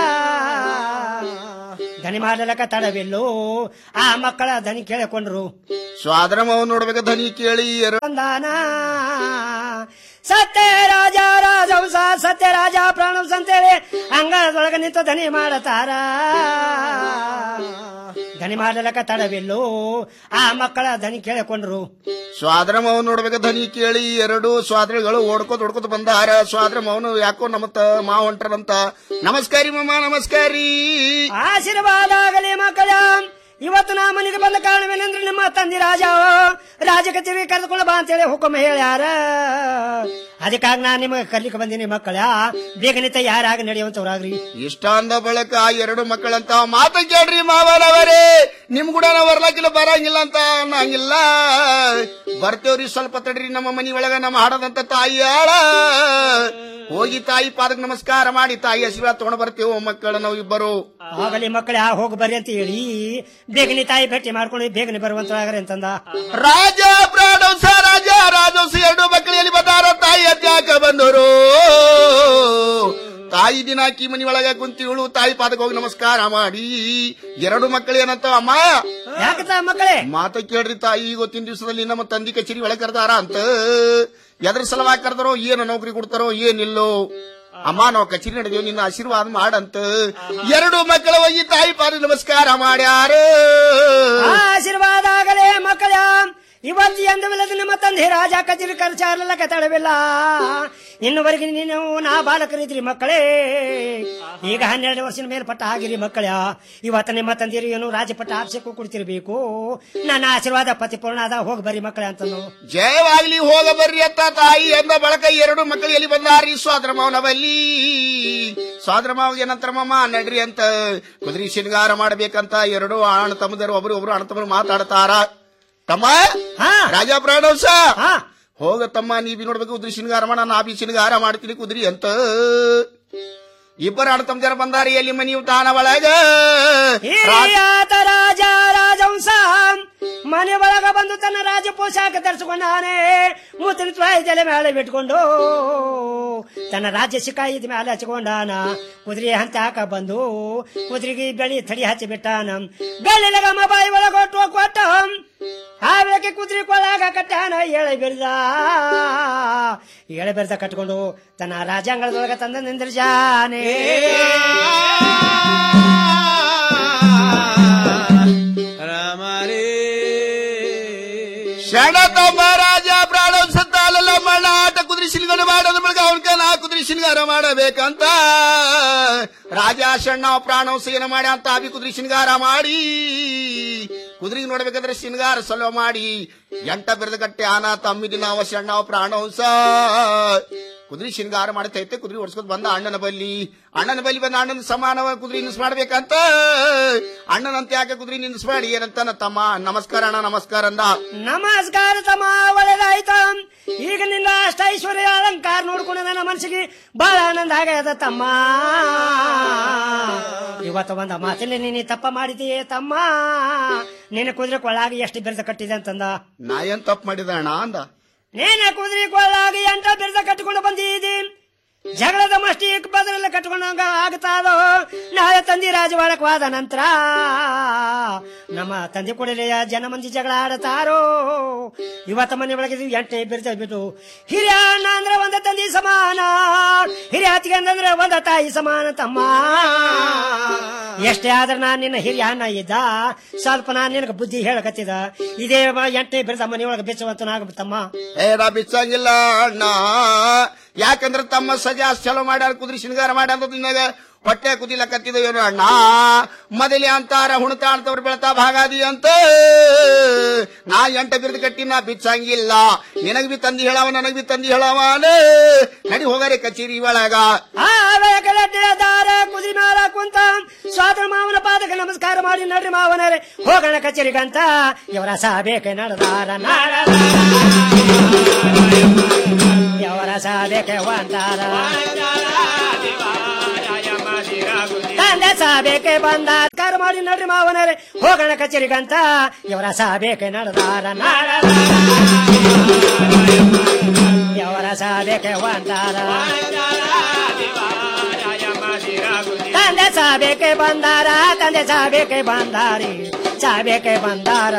[SPEAKER 10] ದನಿ ಮಾಡಲಕ್ಕ ತಡವಿಲ್ಲು ಆ ಮಕ್ಕಳ ದನಿ ಕೇಳಿಕೊಂಡ್ರು
[SPEAKER 12] ಸ್ವಾದ್ರಮ ನೋಡ್ಬೇಕು ಧನಿ ಕೇಳಿ ಎರಡು
[SPEAKER 10] ಸಂದಾನ ಸತ್ಯ ರಾಜ ರಾಜವಂಶ ಸತ್ಯ ರಾಜ ಪ್ರಾಣವಂಶ ಅಂತೇಳಿ ಅಂಗಳದೊಳಗೆ ನಿಂತು ದನಿ ಮಾಡತಾರ ದನಿ ಮಾಡಲಕ್ಕ ತಡವಿಲ್ಲು ಆ ಮಕ್ಕಳ ದನಿ ಕೇಳಿಕೊಂಡ್ರು
[SPEAKER 12] ಸ್ವಾದ್ರಮ ನೋಡ್ಬೇಕು ಧನಿ ಕೇಳಿ ಎರಡು ಸ್ವಾದ್ರಗಳು ಓಡ್ಕೋತ ಓಡ್ಕೋತ ಬಂದಾರ ಸ್ವಾದ್ರಮವನು ಯಾಕೋ ನಮ್ಮತ್ತ ಮಾ ಹೊಂಟ್ರಂತ ನಮಸ್ಕಾರಿ ಮಮ್ಮ ನಮಸ್ಕಾರಿ
[SPEAKER 10] ಆಶೀರ್ವಾದ ಆಗಲಿ ಮಕ್ಕಳ ಇವತ್ತು ನಾ ಮನೆಗೆ ಬಂದ ಕಾರಣವೇನೆಂದ್ರೆ ನಿಮ್ಮ ತಂದೆ ರಾಜ ರಾಜ ಕಚೇರಿ ಕರೆದುಕೊಂಡು ಬಾ ಅಂತೇಳಿ ಹುಕುಮ ಹೇಳ್ಯಾರ ಅದಕ್ಕಾಗಿ ನಾನು ನಿಮಗೆ ಕರ್ಲಿಕ್ಕೆ ಬಂದೀನಿ ಮಕ್ಕಳ ಬೇಗನೆ ತಯಾರಾಗಿ ನಡೆಯುವಂತವ್ರಾಗ್ರಿ
[SPEAKER 12] ಇಷ್ಟ ಅಂದ ಬಳಿಕ ಆ ಎರಡು ಮಕ್ಕಳಂತ ಮಾತು ಕೇಳ್ರಿ ಮಾವನವರೇ ನಿಮ್ ಕೂಡ ನಾವು ಬರ್ಲಾಕಿಲ್ಲ ಬರಂಗಿಲ್ಲ ಅಂತ ಅನ್ನಂಗಿಲ್ಲ ಬರ್ತೇವ್ರಿ ಸ್ವಲ್ಪ ತಡ್ರಿ ನಮ್ಮ ಮನಿ ಒಳಗ ನಮ್ಮ ಹಾಡದಂತ ತಾಯಿ ಆಳ ಹೋಗಿ ತಾಯಿ ಪಾದಕ್ಕೆ ನಮಸ್ಕಾರ ಮಾಡಿ ತಾಯಿ ಆಶೀರ್ವಾದ ತಗೊಂಡ್ ಬರ್ತೇವೆ ಮಕ್ಕಳ ನಾವು ಇಬ್ಬರು
[SPEAKER 10] ಆಗಲಿ ಮಕ್ಕಳ ಹೋಗಿ ಬರ್ರಿ ಅಂತ ಹೇಳಿ ಬೇಗನೆ ತಾಯಿ ಭೇಟಿ ಮಾಡ್ಕೊಂಡು ಬೇಗನೆ ಬರುವಂತರಾಗ್ರಿ ಅಂತಂದ
[SPEAKER 12] ರಾಜ ಪ್ರಾಣೋತ್ಸ ರಾಜ ರಾಜೋತ್ಸ ಎರಡು ಮಕ್ಕಳು ಎಲ್ಲಿ ಬಂದಾರ ತಾಯಿ ಅತ್ಯಾಕ ಬಂದರು ತಾಯಿ ದಿನ ಅಕ್ಕಿ ಮನಿ ಒಳಗ ಕುಂತಿವಳು ತಾಯಿ ಪಾದಕ್ಕೆ ಹೋಗಿ ನಮಸ್ಕಾರ ಮಾಡಿ ಎರಡು ಮಕ್ಕಳು ಏನಂತ ಅಮ್ಮ
[SPEAKER 10] ಯಾಕತ್ತ ಮಕ್ಕಳೇ
[SPEAKER 12] ಮಾತ ಕೇಳ್ರಿ ತಾಯಿ ಇವತ್ತಿನ ದಿವಸದಲ್ಲಿ ನಮ್ಮ ತಂದಿ ಕಚೇರಿ ಒಳಗೆ ಕರೆದಾರ ಅಂತ ಎದ್ರ ಸಲುವಾಗಿ ಕರೆದಾರೋ ಏನು ನೌಕರಿ ಕೊಡ್ತಾರೋ ಏನಿಲ್ಲೋ ಅಮ್ಮ ನಾವು ಕಚೇರಿ ನಡೆದೇವು ನಿನ್ನ ಆಶೀರ್ವಾದ ಮಾಡಂತ ಎರಡು ಮಕ್ಕಳ ಹೋಗಿ ತಾಯಿ ಪಾದ ನಮಸ್ಕಾರ ಮಾಡ್ಯಾರ
[SPEAKER 10] ಆಶೀರ್ವಾದ ಆಗಲೇ ಮಕ್ಕಳ ಇವತ್ತು ಎಂದವಿಲ್ಲದ ನಿಮ್ಮ ತಂದೆ ರಾಜ ಕಚೇರಿ ಕರ್ಚಾರಲ್ಲ ಕತಡವಿಲ್ಲ ಇನ್ನುವರೆಗೆ ನೀನು ನಾ ಬಾಲಕರಿದ್ರಿ ಮಕ್ಕಳೇ ಈಗ ಹನ್ನೆರಡು ವರ್ಷದ ಮೇಲ್ಪಟ್ಟ ಆಗಿರಿ ಮಕ್ಕಳ ಇವತ್ತು ನಿಮ್ಮ ತಂದಿರು ಏನು ರಾಜಪಟ್ಟ ಆಪ್ಸಕ್ಕೂ ಕೊಡ್ತಿರ್ಬೇಕು ನನ್ನ ಆಶೀರ್ವಾದ ಪತಿಪೂರ್ಣ ಅದ ಹೋಗಿ ಬರ್ರಿ ಮಕ್ಕಳೇ ಅಂತಂದು
[SPEAKER 12] ಜಯವಾಗ್ಲಿ ಹೋಗ ಬರ್ರಿ ಅತ್ತ ತಾಯಿ ಎಂದ ಬಳಕ ಎರಡು ಮಕ್ಕಳು ಎಲ್ಲಿ ಬಂದಾರಿ ಸ್ವಾದ್ರ ಮಾವನವಲ್ಲಿ ಸ್ವಾದ್ರ ಮಾವ ಏನಂತಾರ ಮಾಮ ನಡ್ರಿ ಅಂತ ಕುದುರೆ ಶೃಂಗಾರ ಮಾಡ್ಬೇಕಂತ ಎರಡು ಅಣ್ಣ ತಮ್ಮದರು ಒಬ್ರು ಒಬ್ರು ಅಣ್ಣ ತಮ್ಮರು ಮಾತಾಡ್ತಾರ ತಮ್ಮ ರಾಜ ಪ್ರಾಣವಂಶ ಹೋಗ ತಮ್ಮ ನೀ ಬಿ ನೋಡ್ಬೇಕು ಕುದುರೆ ಶೃಂಗಾರ ಮಾಡ ನಾ ಬಿ ಶೃಂಗಾರ ಮಾಡ್ತೀನಿ ಕುದುರಿ ಅಂತ ಇಬ್ಬರು ಅಣ್ಣ ತಮ್ಮದರ ಬಂದಾರಿ ಎಲ್ಲಿ ಮನಿ ತಾಣ ಒಳಗ
[SPEAKER 10] ಹಿರಿಯಾತ ರಾಜ ರಾಜವಂಶ ಮನೆ ಒಳಗ ಬಂದು ತನ್ನ ರಾಜ ಪೋಷಾಕ ಧರಿಸಿಕೊಂಡಾನೆ ಮೂತಿನ ತ್ವಾಯಿದೆಲೆ ಮೇಲೆ ಬಿಟ್ಕೊಂಡು ತನ್ನ ರಾಜ್ಯ ಶಿಕಾಯಿದ ಮೇಲೆ ಹಚ್ಕೊಂಡಾನ ಕುದುರೆ ಹಂತ ಹಾಕ ಬಂದು ಕುದುರೆಗೆ ಬೆಳಿ ತಡಿ ಹಚ್ಚಿ ಬಿಟ್ಟಾನ ಬೆಳ್ಳಿಲಗಮ್ಮ ಬಾಯಿ ಒಳಗ ಕೊಟ್ಟು ಕೊಟ್ಟ ಆಮೇಲೆ ಕುದುರೆ ಕೊಳಗ ಕಟ್ಟಾನ ಎಳೆ ಬೆಳೆದ ಎಳೆ ಬೆಳೆದ ಕಟ್ಕೊಂಡು ತನ್ನ ರಾಜಾಂಗಣದೊಳಗ ತಂದ ನಿಂದ್ರಜಾನೆ
[SPEAKER 12] ಶರಣ ತಮ್ಮ ರಾಜ ಪ್ರಾಣವಂಶ ತಾಲಲ್ಲ ಮಣ್ಣ ಆಟ ಕುದುರೆ ಶಿಲ್ಗಾರ ಮಾಡೋದ್ರ ಬಳಿಕ ಅವನ ಕೈಲ ಕುದುರೆ ಶಿಲ್ಗಾರ ಮಾಡಬೇಕಂತ ರಾಜ ಶಣ್ಣ ಪ್ರಾಣವಂಶ ಏನ ಮಾಡಿ ಅಂತ ಅಭಿ ಕುದುರೆ ಶಿಂಗಾರ ಮಾಡಿ ಕುದುರೆಗೆ ನೋಡ್ಬೇಕಾದ್ರೆ ಶಿಂಗಾರ ಸಲೋ ಮಾಡಿ ಎಂಟ ಬೆರೆದ ಗಟ್ಟೆ ಆನ ತಮ್ಮಿದಿನ ಅವ ಶಣ್ಣ ಪ್ರಾಣವಂಶ ಕುದುರೆ ಶಿಂಗಾರ ಮಾಡ್ತೈತೆ ಕುದುರೆ ಓಡಿಸ್ಕೊತ್ ಬಂದ ಅಣ್ಣನ ಬಲ್ಲಿ ಅಣ್ಣನ ಬಲ್ಲಿ ಬಂದ ಅಣ್ಣನ ಸಮಾನವ ಕುದುರೆ ನಿಲ್ಲಿಸ್ ಮಾಡ್ಬೇಕಂತ ಅಣ್ಣನಂತ ಯಾಕೆ ಕುದುರೆ ನಿಲ್ಲಿಸ್ ಮಾಡಿ ಏನಂತ ತಮ್ಮ ನಮಸ್ಕಾರ ಅಣ್ಣ ನಮಸ್ಕಾರ ಅಂದ
[SPEAKER 10] ನಮಸ್ಕಾರ ತಮ್ಮ ಒಳ್ಳೇದಾಯ್ತ ಈಗ ನಿನ್ನ ಅಷ್ಟ ಐಶ್ವರ್ಯ ಅಲಂಕಾರ ನೋಡ್ಕೊಂಡು ನನ್ನ ಮನಸ್ಸಿಗೆ ಬಹಳ ಆನಂದ ಆಗ್ಯದ ತಮ್ಮ ಇವತ್ತು ಒಂದ ಮಾತಿನ ನೀನು ತಪ್ಪ ಮಾಡಿದೀಯ ತಮ್ಮ ನಿನ್ನ ಕುದುರೆ ಕೊಳ್ಳಾಗಿ ಎಷ್ಟು ಬೆರೆದ ಕಟ್ಟಿದೆ ಅಂತಂದ
[SPEAKER 12] ನಾ ಏನ್ ತಪ್ಪು ಮಾಡಿದ ಅಣ್ಣ ಅಂದ
[SPEAKER 10] ನೀನ ಕುದುರೆ ಕೊಳ್ಳಾಗಿ ಎಂಟ ಬೆರೆದ ಕಟ್ಟಿಕೊಂಡು ಬಂದಿದ್ದಿ ಜಗಳದ ಮಸ್ತಿ ಬದಲೆಲ್ಲ ಕಟ್ಕೊಂಡಂಗ ಆಗ್ತಾದೋ ನಾಳೆ ತಂದಿ ರಾಜವಾಡಕವಾದ ನಂತರ ನಮ್ಮ ತಂದೆ ಕೊಡಲೆಯ ಜನ ಮಂದಿ ಜಗಳ ಆಡತಾರೋ ಇವತ್ತ ಮನೆ ಒಳಗೆ ಎಂಟೆ ಬಿರ್ತ ಬಿಟ್ಟು ಹಿರಿಯ ಅಣ್ಣ ಅಂದ್ರೆ ಒಂದ ತಂದಿ ಸಮಾನ ಹಿರಿಯ ಅತ್ತಿಗೆ ಅಂದ್ರೆ ಒಂದ ತಾಯಿ ಸಮಾನ ತಮ್ಮ ಎಷ್ಟೇ ಆದ್ರೆ ನಾನ್ ನಿನ್ನ ಹಿರಿಯ ಅಣ್ಣ ಇದ್ದ ಸ್ವಲ್ಪ ನಾನ್ ನಿನಗೆ ಬುದ್ಧಿ ಹೇಳಕತ್ತಿದ ಇದೇ ಮ- ಎಂಟೆ ಬಿರ್ದ ಮನೆ ಒಳಗೆ ಬೆಚ್ಚವಂತನಾಗ ತಮ್ಮ
[SPEAKER 12] ಏ ನಾ ಬಿಚ್ಚಂಗಿಲ್ಲ ಅಣ್ಣ ಯಾಕಂದ್ರೆ ತಮ್ಮ ಸಜಾ ಚಲೋ ಮಾಡ್ಯಾರ ಕುದುರೆ ಶೃಂಗಾರ ಮಾಡ್ಯಾರ ನಿನಗ ಹೊಟ್ಟೆ ಕುದಿಲಕತ್ತಿದ ಏನು ಅಣ್ಣ ಮೊದಲೇ ಅಂತಾರ ಹುಣತಾಡ್ತವ್ರು ಬೆಳತಾ ಭಾಗಾದಿ ಅಂತ ನಾ ಎಂಟ ಬಿರ್ದು ಕಟ್ಟಿ ನಾ ಬಿಚ್ಚಂಗಿಲ್ಲ ನಿನಗ್ ಬಿ ತಂದಿ ಹೇಳವ ನನಗ್ ಬಿ ತಂದಿ ಹೇಳವನೇ ನಡಿ ಹೋಗಾರೆ ಕಚೇರಿ ಒಳಗ
[SPEAKER 10] ದಾರ ಕುದುರೆ ಮೇಲ ಕುಂತ ಸ್ವಾತಂತ್ರ್ಯ ಮಾವನ ಪಾದಕ್ಕೆ ನಮಸ್ಕಾರ ಮಾಡಿ ನಡ್ರಿ ಮಾವನರೇ ಹೋಗೋಣ ಕಚೇರಿಗಂತ ಇವರ ಸಾಬೇಕೆ ನಡೆದಾರ ನಾಡದಾರ ಇವರ ಸಾಬೇಕೆ ಒಂದಾರ ತಂದೆ ಸಾಬೇಕೆ ಬಂದ ಕಾರ ಮಾಡಿ ನಡ್ರಿ ಮಾವನರೇ ಹೋಗೋಣ ಕಚೇರಿಗಂತ ಇವರ ಸಾಬೇಕೆ ನಡೆದಾರ ನಾಡದಾರ ಇವರ ಸಾಬೇಕೆ ಒಂದಾರ ತಂದೆ ಸಾಬೇಕೆ ಬಂದಾರ ತಂದೆ ಸಾಬೇಕೆ ಬಂದಾರಿ ಸಾಬೇಕೆ ಬಂದಾರ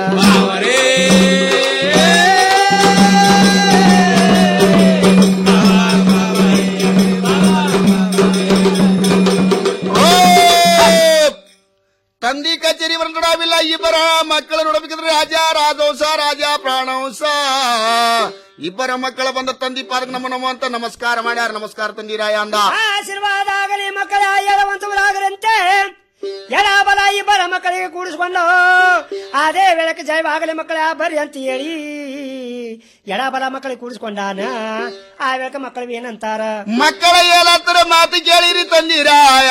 [SPEAKER 12] ತಂದಿ ಕಚೇರಿ ಬರ ನೋಡಾವಿಲ್ಲ ಇಬ್ಬರ ಮಕ್ಕಳ ನೋಡಬೇಕಿದ್ರೆ ರಾಜ ರಾಜವಂಶ ರಾಜ ಪ್ರಾಣವಂಶ ಇಬ್ಬರ ಮಕ್ಕಳ ಬಂದ ತಂದಿ ಪಾದಕ್ ನಮ್ಮ ನಮ್ಮ ಅಂತ ನಮಸ್ಕಾರ ಮಾಡ್ಯಾರ ನಮಸ್ಕಾರ ತಂದಿರಾಯ ಅಂದ
[SPEAKER 10] ಆಶೀರ್ವಾದ ಆಗಲಿ ಮಕ್ಕಳ ಹೇಳುವಂತವರಾಗರಂತೆ ಎಡ ಬಲ ಇಬ್ಬರ ಮಕ್ಕಳಿಗೆ ಕೂಡಿಸ್ಕೊಂಡು ಅದೇ ವೇಳಕ್ಕೆ ಜಯವಾಗಲಿ ಮಕ್ಕಳ ಬರ್ರಿ ಅಂತ ಹೇಳಿ ಎಡ ಬಲ ಮಕ್ಕಳಿಗೆ ಕೂಡಿಸ್ಕೊಂಡಾನ ಆ ವೇಳಕ್ಕೆ ಮಕ್ಕಳು ಏನಂತಾರ
[SPEAKER 12] ಮಕ್ಕಳ ಏಲತ್ತರ ಮಾತು ಕೇಳಿರಿ ತಂದಿರಾಯ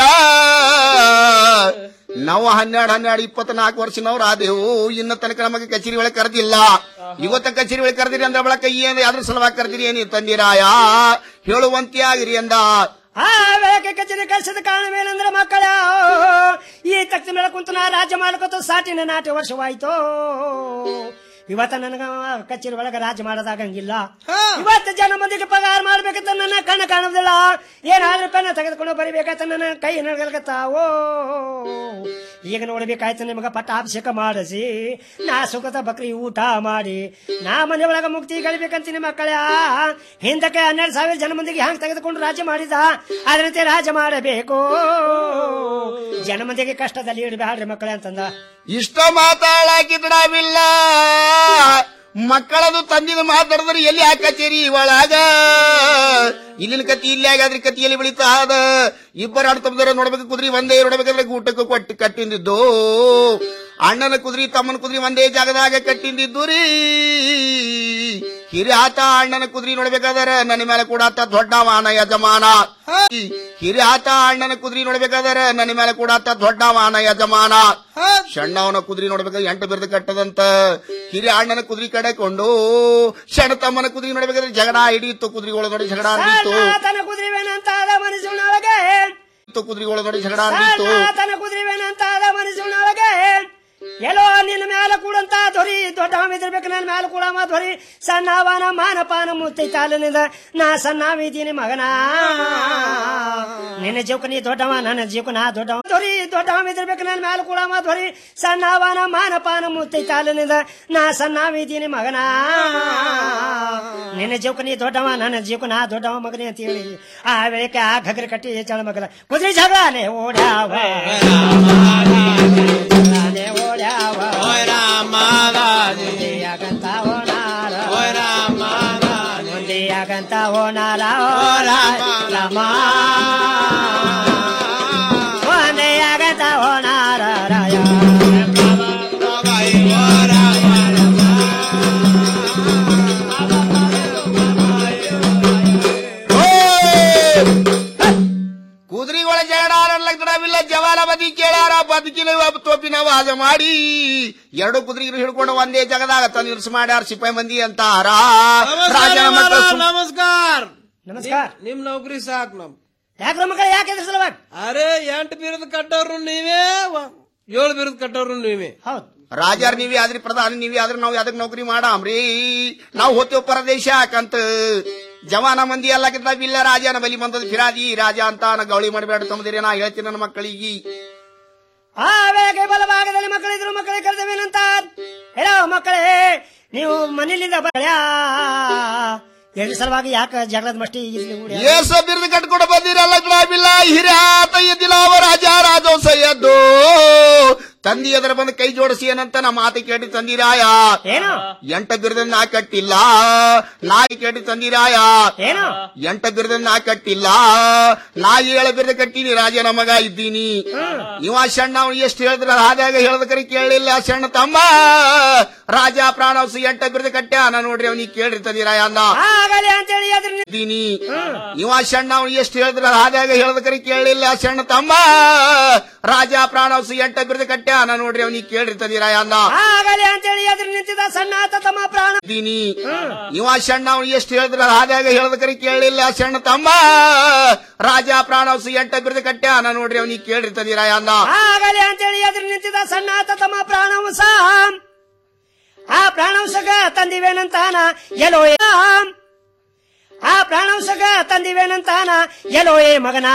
[SPEAKER 12] ನಾವು ಹನ್ನೆರಡು ಹನ್ನೆರಡು ಇಪ್ಪತ್ನಾಲ್ಕು ವರ್ಷನವ್ರು ಆದೆವು ಇನ್ನ ತನಕ ನಮಗೆ ಕಚೇರಿ ಒಳಗೆ ಕರೆದಿಲ್ಲ ಇವತ್ತ ಕಚೇರಿ ಒಳಗೆ ಕರೆದಿರಿ ಅಂದ್ರೆ ಬಳಕ ಏನ್ ಅದ್ರ ಸಲುವಾಗಿ ಕರೆದಿರಿ ಏನಿ ತಂದಿರಾಯ ಹೇಳುವಂತೆ ಆಗಿರಿ ಅಂದ
[SPEAKER 10] ಆ ವೇಳಕ್ಕೆ ಕಚೇರಿ ಕಳಿಸಿದ ಕಾರಣವೇನೆಂದ್ರೆ ಮಕ್ಕಳ ಈ ತಕ್ಷಣ ಮೇಲೆ ಕುಂತು ನಾ ರಾಜ್ಯ ಮಾಡ್ಕೊತ ಸಾಟಿನ ನಾಟಿ ವರ್ಷವಾಯ್ತು ಇವತ್ತ ನನಗ ಕಚೇರಿ ಒಳಗ ರಾಜ್ಯ ಮಾಡೋದಾಗಂಗಿಲ್ಲ ಇವತ್ತು ಜನ ಮಂದಿಗೆ ಪಗಾರ ಮಾಡ್ಬೇಕಂತ ನನ್ನ ಕಣ್ಣು ಕಾಣುದಿಲ್ಲ ಏನಾದ್ರೂ ಪೆನ್ನ ತೆಗೆದುಕೊಂಡು ಬರಿಬೇಕಂತ ನನ್ನ ಕೈ ನಡ್ಗಲ್ಕತ್ತಾವೋ ಈಗ ನೋಡ್ಬೇಕಾಯ್ತು ನಿಮಗ ಪಟ್ಟಾಭಿಷೇಕ ಮಾಡಿಸಿ ನಾ ಸುಖದ ಬಕ್ರಿ ಊಟ ಮಾಡಿ ನಾ ಮನೆ ಒಳಗ ಮುಕ್ತಿ ಗಳಿಬೇಕಂತೀನಿ ಮಕ್ಕಳ ಹಿಂದಕ್ಕೆ ಹನ್ನೆರಡು ಸಾವಿರ ಜನ ಮಂದಿಗೆ ಹ್ಯಾಂಗ್ ತೆಗೆದುಕೊಂಡು ರಾಜ್ಯ ಮಾಡಿದ ಅದರಂತೆ ರಾಜ್ಯ ಮಾಡಬೇಕು ಜನ ಮಂದಿಗೆ ಕಷ್ಟದಲ್ಲಿ ಇಡಬೇಡ್ರಿ ಮಕ್ಕಳೇ ಅಂತಂದ
[SPEAKER 12] ಇಷ್ಟ ಮಾತಾಡಾಕಿದ್ರಾವಿಲ್ಲ ಮಕ್ಕಳದು ತಂದಿದ ಮಾತಾಡಿದ್ರೆ ಎಲ್ಲಿ ಆ ಕಚೇರಿ ಒಳಗ ಇಲ್ಲಿನ ಕತಿ ಇಲ್ಲಿ ಆಗಾದ್ರೆ ಕತಿ ಎಲ್ಲಿ ಬೆಳೀತಾ ಅದ ಇಬ್ಬರು ಆಡ್ತಂಬದರ ನೋಡ್ಬೇಕು ಕುದ್ರಿ ಒಂದೇ ನೋಡ್ಬೇಕಾದ್ರೆ ಊಟಕ್ಕೆ ಕೊಟ್ಟು ಕಟ್ಟಿಂದಿದ್ದು ಅಣ್ಣನ ಕುದ್ರಿ ತಮ್ಮನ ಕುದ್ರಿ ಒಂದೇ ಜಾಗದಾಗ ಕಟ್ಟಿಂದಿದ್ದು ರೀ ಹಿರಿಯಾತ ಅಣ್ಣನ ಕುದ್ರಿ ನೋಡ್ಬೇಕಾದ್ರ ನನ್ನ ಮೇಲೆ ಕೂಡ ಆತ ದೊಡ್ಡವಾನ ಯಜಮಾನ ಹಿರಿಯಾತ ಅಣ್ಣನ ಕುದ್ರಿ ನೋಡ್ಬೇಕಾದ್ರ ನನ್ನ ಮೇಲೆ ಕೂಡ ಆತ ದೊಡ್ಡವಾನ ಯಜಮಾನ ಸಣ್ಣವನ ಕುದ್ರಿ ನೋಡ್ಬೇಕಾದ್ರೆ ಎಂಟು ಬಿರ್ದು ಕಟ್ಟದಂತ ಹಿರಿಯ ಅಣ್ಣನ ಕುದ್ರಿ ಕಡೆಕೊಂಡು ಸಣ್ಣ ತಮ್ಮನ ಕುದ್ರಿ ನೋಡ್ಬೇಕಾದ್ರೆ ಜಗಳ ಹಿಡಿಯಿತು ಕುದ್ರಿಗಳು ನೋಡಿ ಜಗಳ ಆಡಿತ್ತು
[SPEAKER 10] ತನ್ನ ಕುದುರೆವೇನಂತ ಅದ ಮನಸ್ಸಿನೊಳಗೆ
[SPEAKER 12] ಕುದ್ರಿಗಳು ನೋಡಿ ಜಗಳ ಆಡಿತ್ತು
[SPEAKER 10] ತನ್ನ ಕುದುರೆವೇನಂತ ಅದ ಮನಸ್ಸಿನೊಳಗೆ ಎಲ್ಲೋ ನಿನ್ನ ಮ್ಯಾಲ ಕೂಡಂತ ಧ್ವರಿ ದೊಡ್ಡ ಇದಿರ್ಬೇಕು ನನ್ನ ಮ್ಯಾಲ ಕೂಡ ಧ್ವರಿ ಸಣ್ಣವನ ಮಾನಪಾನ ಮುತ್ತೈತಾಲನಿಂದ ನಾ ಸಣ್ಣವಿದ್ದೀನಿ ಮಗನ ನಿನ್ನ ಜೀವಕ ನೀ ದೊಡ್ಡವ ನನ್ನ ಜೀವಕ ನಾ ದೊಡ್ಡವ ಧ್ವರಿ ದೊಡ್ಡ ಇದಿರ್ಬೇಕು ನನ್ನ ಮ್ಯಾಲ ಕೂಡ ಧ್ವರಿ ಸಣ್ಣವನ ಮಾನಪಾನ ಮುತ್ತೈತಾಲನಿಂದ ನಾ ಸಣ್ಣವಿದ್ದೀನಿ ಮಗನ ನಿನ್ನ ಜೀವಕ ನೀ ದೊಡ್ಡವ ನನ್ನ ಜೀವಕ ನಾ ದೊಡ್ಡವ ಮಗನೇ ಅಂತ ಹೇಳಿ ಆ ವೇಳೆಗೆ ಆ ಘಗ್ರ ಕಟ್ಟಿ ಚಳ ಮಗಲ ಕುದುರೆ ಜಗಳನೆ ಓಡ್ಯಾವ ಜಗಳನೆ ಓಡ್ಯಾವ ಮುಂದೆಯಾಗಂತ ಓನಾರ ಮುಂದೆಯಾಗಂತ ಓನಾರ ಓ ರಾಮ ಮುಂದೆಯಾಗಂತ ಓನಾರ ರಾಯ
[SPEAKER 12] ಕುದುರೆಗಳ ಜಗಳಾಡಲ್ಲ ಜವಾಲ ಬದಿ ಕೇಳಾರ ಬದುಕಿನ ತೋಪಿನ ವಾದ ಮಾಡಿ ಎರಡು ಕುದುರೆಗಳು ಹಿಡ್ಕೊಂಡು ಒಂದೇ ಜಗದಾಗ ತಂದು ಇರಿಸಿ ಮಾಡ್ಯಾರ ಸಿಪಾಯಿ ಮಂದಿ ಅಂತಾರ ರಾಜನ ಮಕ್ಕಳು ಸುಮ್-
[SPEAKER 11] ನಮಸ್ಕಾರ
[SPEAKER 10] ನಮಸ್ಕಾರ
[SPEAKER 11] ನಿಮ್ ನೌಕರಿ ಸಾಕ್ ನಮ್
[SPEAKER 10] ಯಾಕ್ರ ಮಕ್ಕಳ ಯಾಕೆ ಎದ್ರ ಸಲುವಾಗಿ
[SPEAKER 11] ಅರೆ ಎಂಟು ಬಿರುದು ಕಟ್ಟೋರು ನೀವೇ ವ- ಏಳು ಬಿರುದು ಕಟ್ಟೋರು ನೀವೇ
[SPEAKER 10] ಹೌದು
[SPEAKER 12] ರಾಜಾರ್ ನೀವೇ ಆದ್ರಿ ಪ್ರಧಾನಿ ನೀವೇ ಆದ್ರೆ ನಾವು ಯಾವ್ದಕ್ ನೌಕರಿ ಮಾಡಾಮ್ರಿ ನಾವು ಹೋಗ್ತೇವ್ ಪರದೇಶ ಯಾಕಂತ ಜವಾನ ಮಂದಿ ಎಲ್ಲ ಬಿಲ್ಲ ರಾಜನ ಬಲಿ ಬಂದದ ಫಿರಾದಿ ರಾಜ ಅಂತ ನಾ ಗೌಳಿ ಮಾಡಬೇಡ ತಮ್ಮದಿರಿ ನಾ ಹೇಳ್ತೀನಿ ನನ್ನ ಮಕ್ಕಳಿಗೆ
[SPEAKER 10] ಆ ವೇಳೆಗೆ ಬಲಭಾಗದಲ್ಲಿ ಮಕ್ಕಳಿದ್ರು ಮಕ್ಕಳಿಗೆ ಕರೆದವೇನಂತ ಹೇಳೋ ಮಕ್ಕಳೇ ನೀವು ಮನೇಲಿಂದ ಬರಳ್ಯಾ ಎರಡು ಸಲುವಾಗಿ ಯಾಕೆ ಜಗಳದ ಮಷ್ಟಿ ಇಲ್ಲಿ ಊಡಿ
[SPEAKER 12] ಏಸ ಬಿರುದು ಕಟ್ಕೊಂಡು ಬಂದಿರಲ್ಲ ಗುಲಾಬಿಲ್ಲ ಹಿರಿಯಾತ ಎದ್ದಿಲ್ಲ ಅವ ರಾಜ ರಾಜೋಸ ಎದ್ದು ತಂದಿ ಅದರ ಬಂದು ಕೈ ಜೋಡಿಸಿ ಏನಂತ ನಾ ಮಾತು ಕೇಳಿ ತಂದಿರಾಯ
[SPEAKER 10] ಏನು
[SPEAKER 12] ಎಂಟ ಬಿರುದ ನಾ ಕಟ್ಟಿಲ್ಲ ನಾ ಕೇಳಿ ತಂದಿರಾಯ
[SPEAKER 10] ಏನು
[SPEAKER 12] ಎಂಟ ಬಿರುದ ನಾ ಕಟ್ಟಿಲ್ಲ ನಾ ಏಳ ಬಿರುದ ಕಟ್ಟಿನಿ ರಾಜನ ಮಗ ಇದ್ದೀನಿ ಇವ ಸಣ್ಣ ಅವ್ನು ಎಷ್ಟು ಹೇಳಿದ್ರ ಆದಾಗ ಹೇಳದ ಕರೆ ಕೇಳಲಿಲ್ಲ ಸಣ್ಣ ತಮ್ಮ ರಾಜ ಪ್ರಾಣವಸು ಎಂಟ ಬಿರುದ ಕಟ್ಟ್ಯಾನ ನೋಡ್ರಿ ಅವನಿಗೆ ಕೇಳ್ರಿ ತಂದಿರಾಯ ಅಂದ
[SPEAKER 10] ಆಗಲಿ ಅಂತೇಳಿ ಅದ್ರ
[SPEAKER 12] ಇದ್ದೀನಿ ಇವ ಸಣ್ಣ ಅವ್ನು ಎಷ್ಟು ಹೇಳಿದ್ರ ಆದಾಗ ಹೇಳದ ಕರೆ ಕೇಳಲಿಲ್ಲ ಸಣ್ಣ ತಮ್ಮ ರಾಜ ಪ್ರಾಣವಸು ಎಂಟ ಬಿರುದ ಕಟ್ಟ್ಯಾನ ನೋಡ್ರಿ ಅವನಿಗೆ ಕೇಳ್ರಿ ತಂದಿರಾಯ ಅಂದ
[SPEAKER 10] ಆಗಲಿ ಅಂತೇಳಿ ಅದ್ರ ನಿಂತಿದ್ದ ಸಣ್ಣ ಆತ ತಮ್ಮ ಪ್ರಾಣ
[SPEAKER 12] ಇದ್ದೀನಿ ಇವ ಸಣ್ಣ ಅವ್ನು ಎಷ್ಟು ಹೇಳಿದ್ರ ಆದಾಗ ಹೇಳದ ಕರೆ ಕೇಳಲಿಲ್ಲ ಸಣ್ಣ ತಮ್ಮ ರಾಜ ಪ್ರಾಣವಸು ಎಂಟ ಬಿರುದ ಕಟ್ಟ್ಯಾನ ನೋಡ್ರಿ ಅವನಿಗೆ ಕೇಳ್ರಿ ತಂದಿರಾಯ ಅಂದ
[SPEAKER 10] ಆಗಲಿ ಅಂತೇಳಿ ಅದ್ರ ನಿಂತಿದ್ದ ಸಣ್ಣ ಆತ ತಮ್ಮ ಪ್ರಾಣವು ಸಹ ಆ ಪ್ರಾಣವಂಶಗ ತಂದಿವೇನಂತಾನ ಎಲ್ಲೋ ಏ ಆ ಪ್ರಾಣವಂಶಗ ತಂದಿವೇನಂತಾನ ಎಲ್ಲೋ ಏ ಮಗನ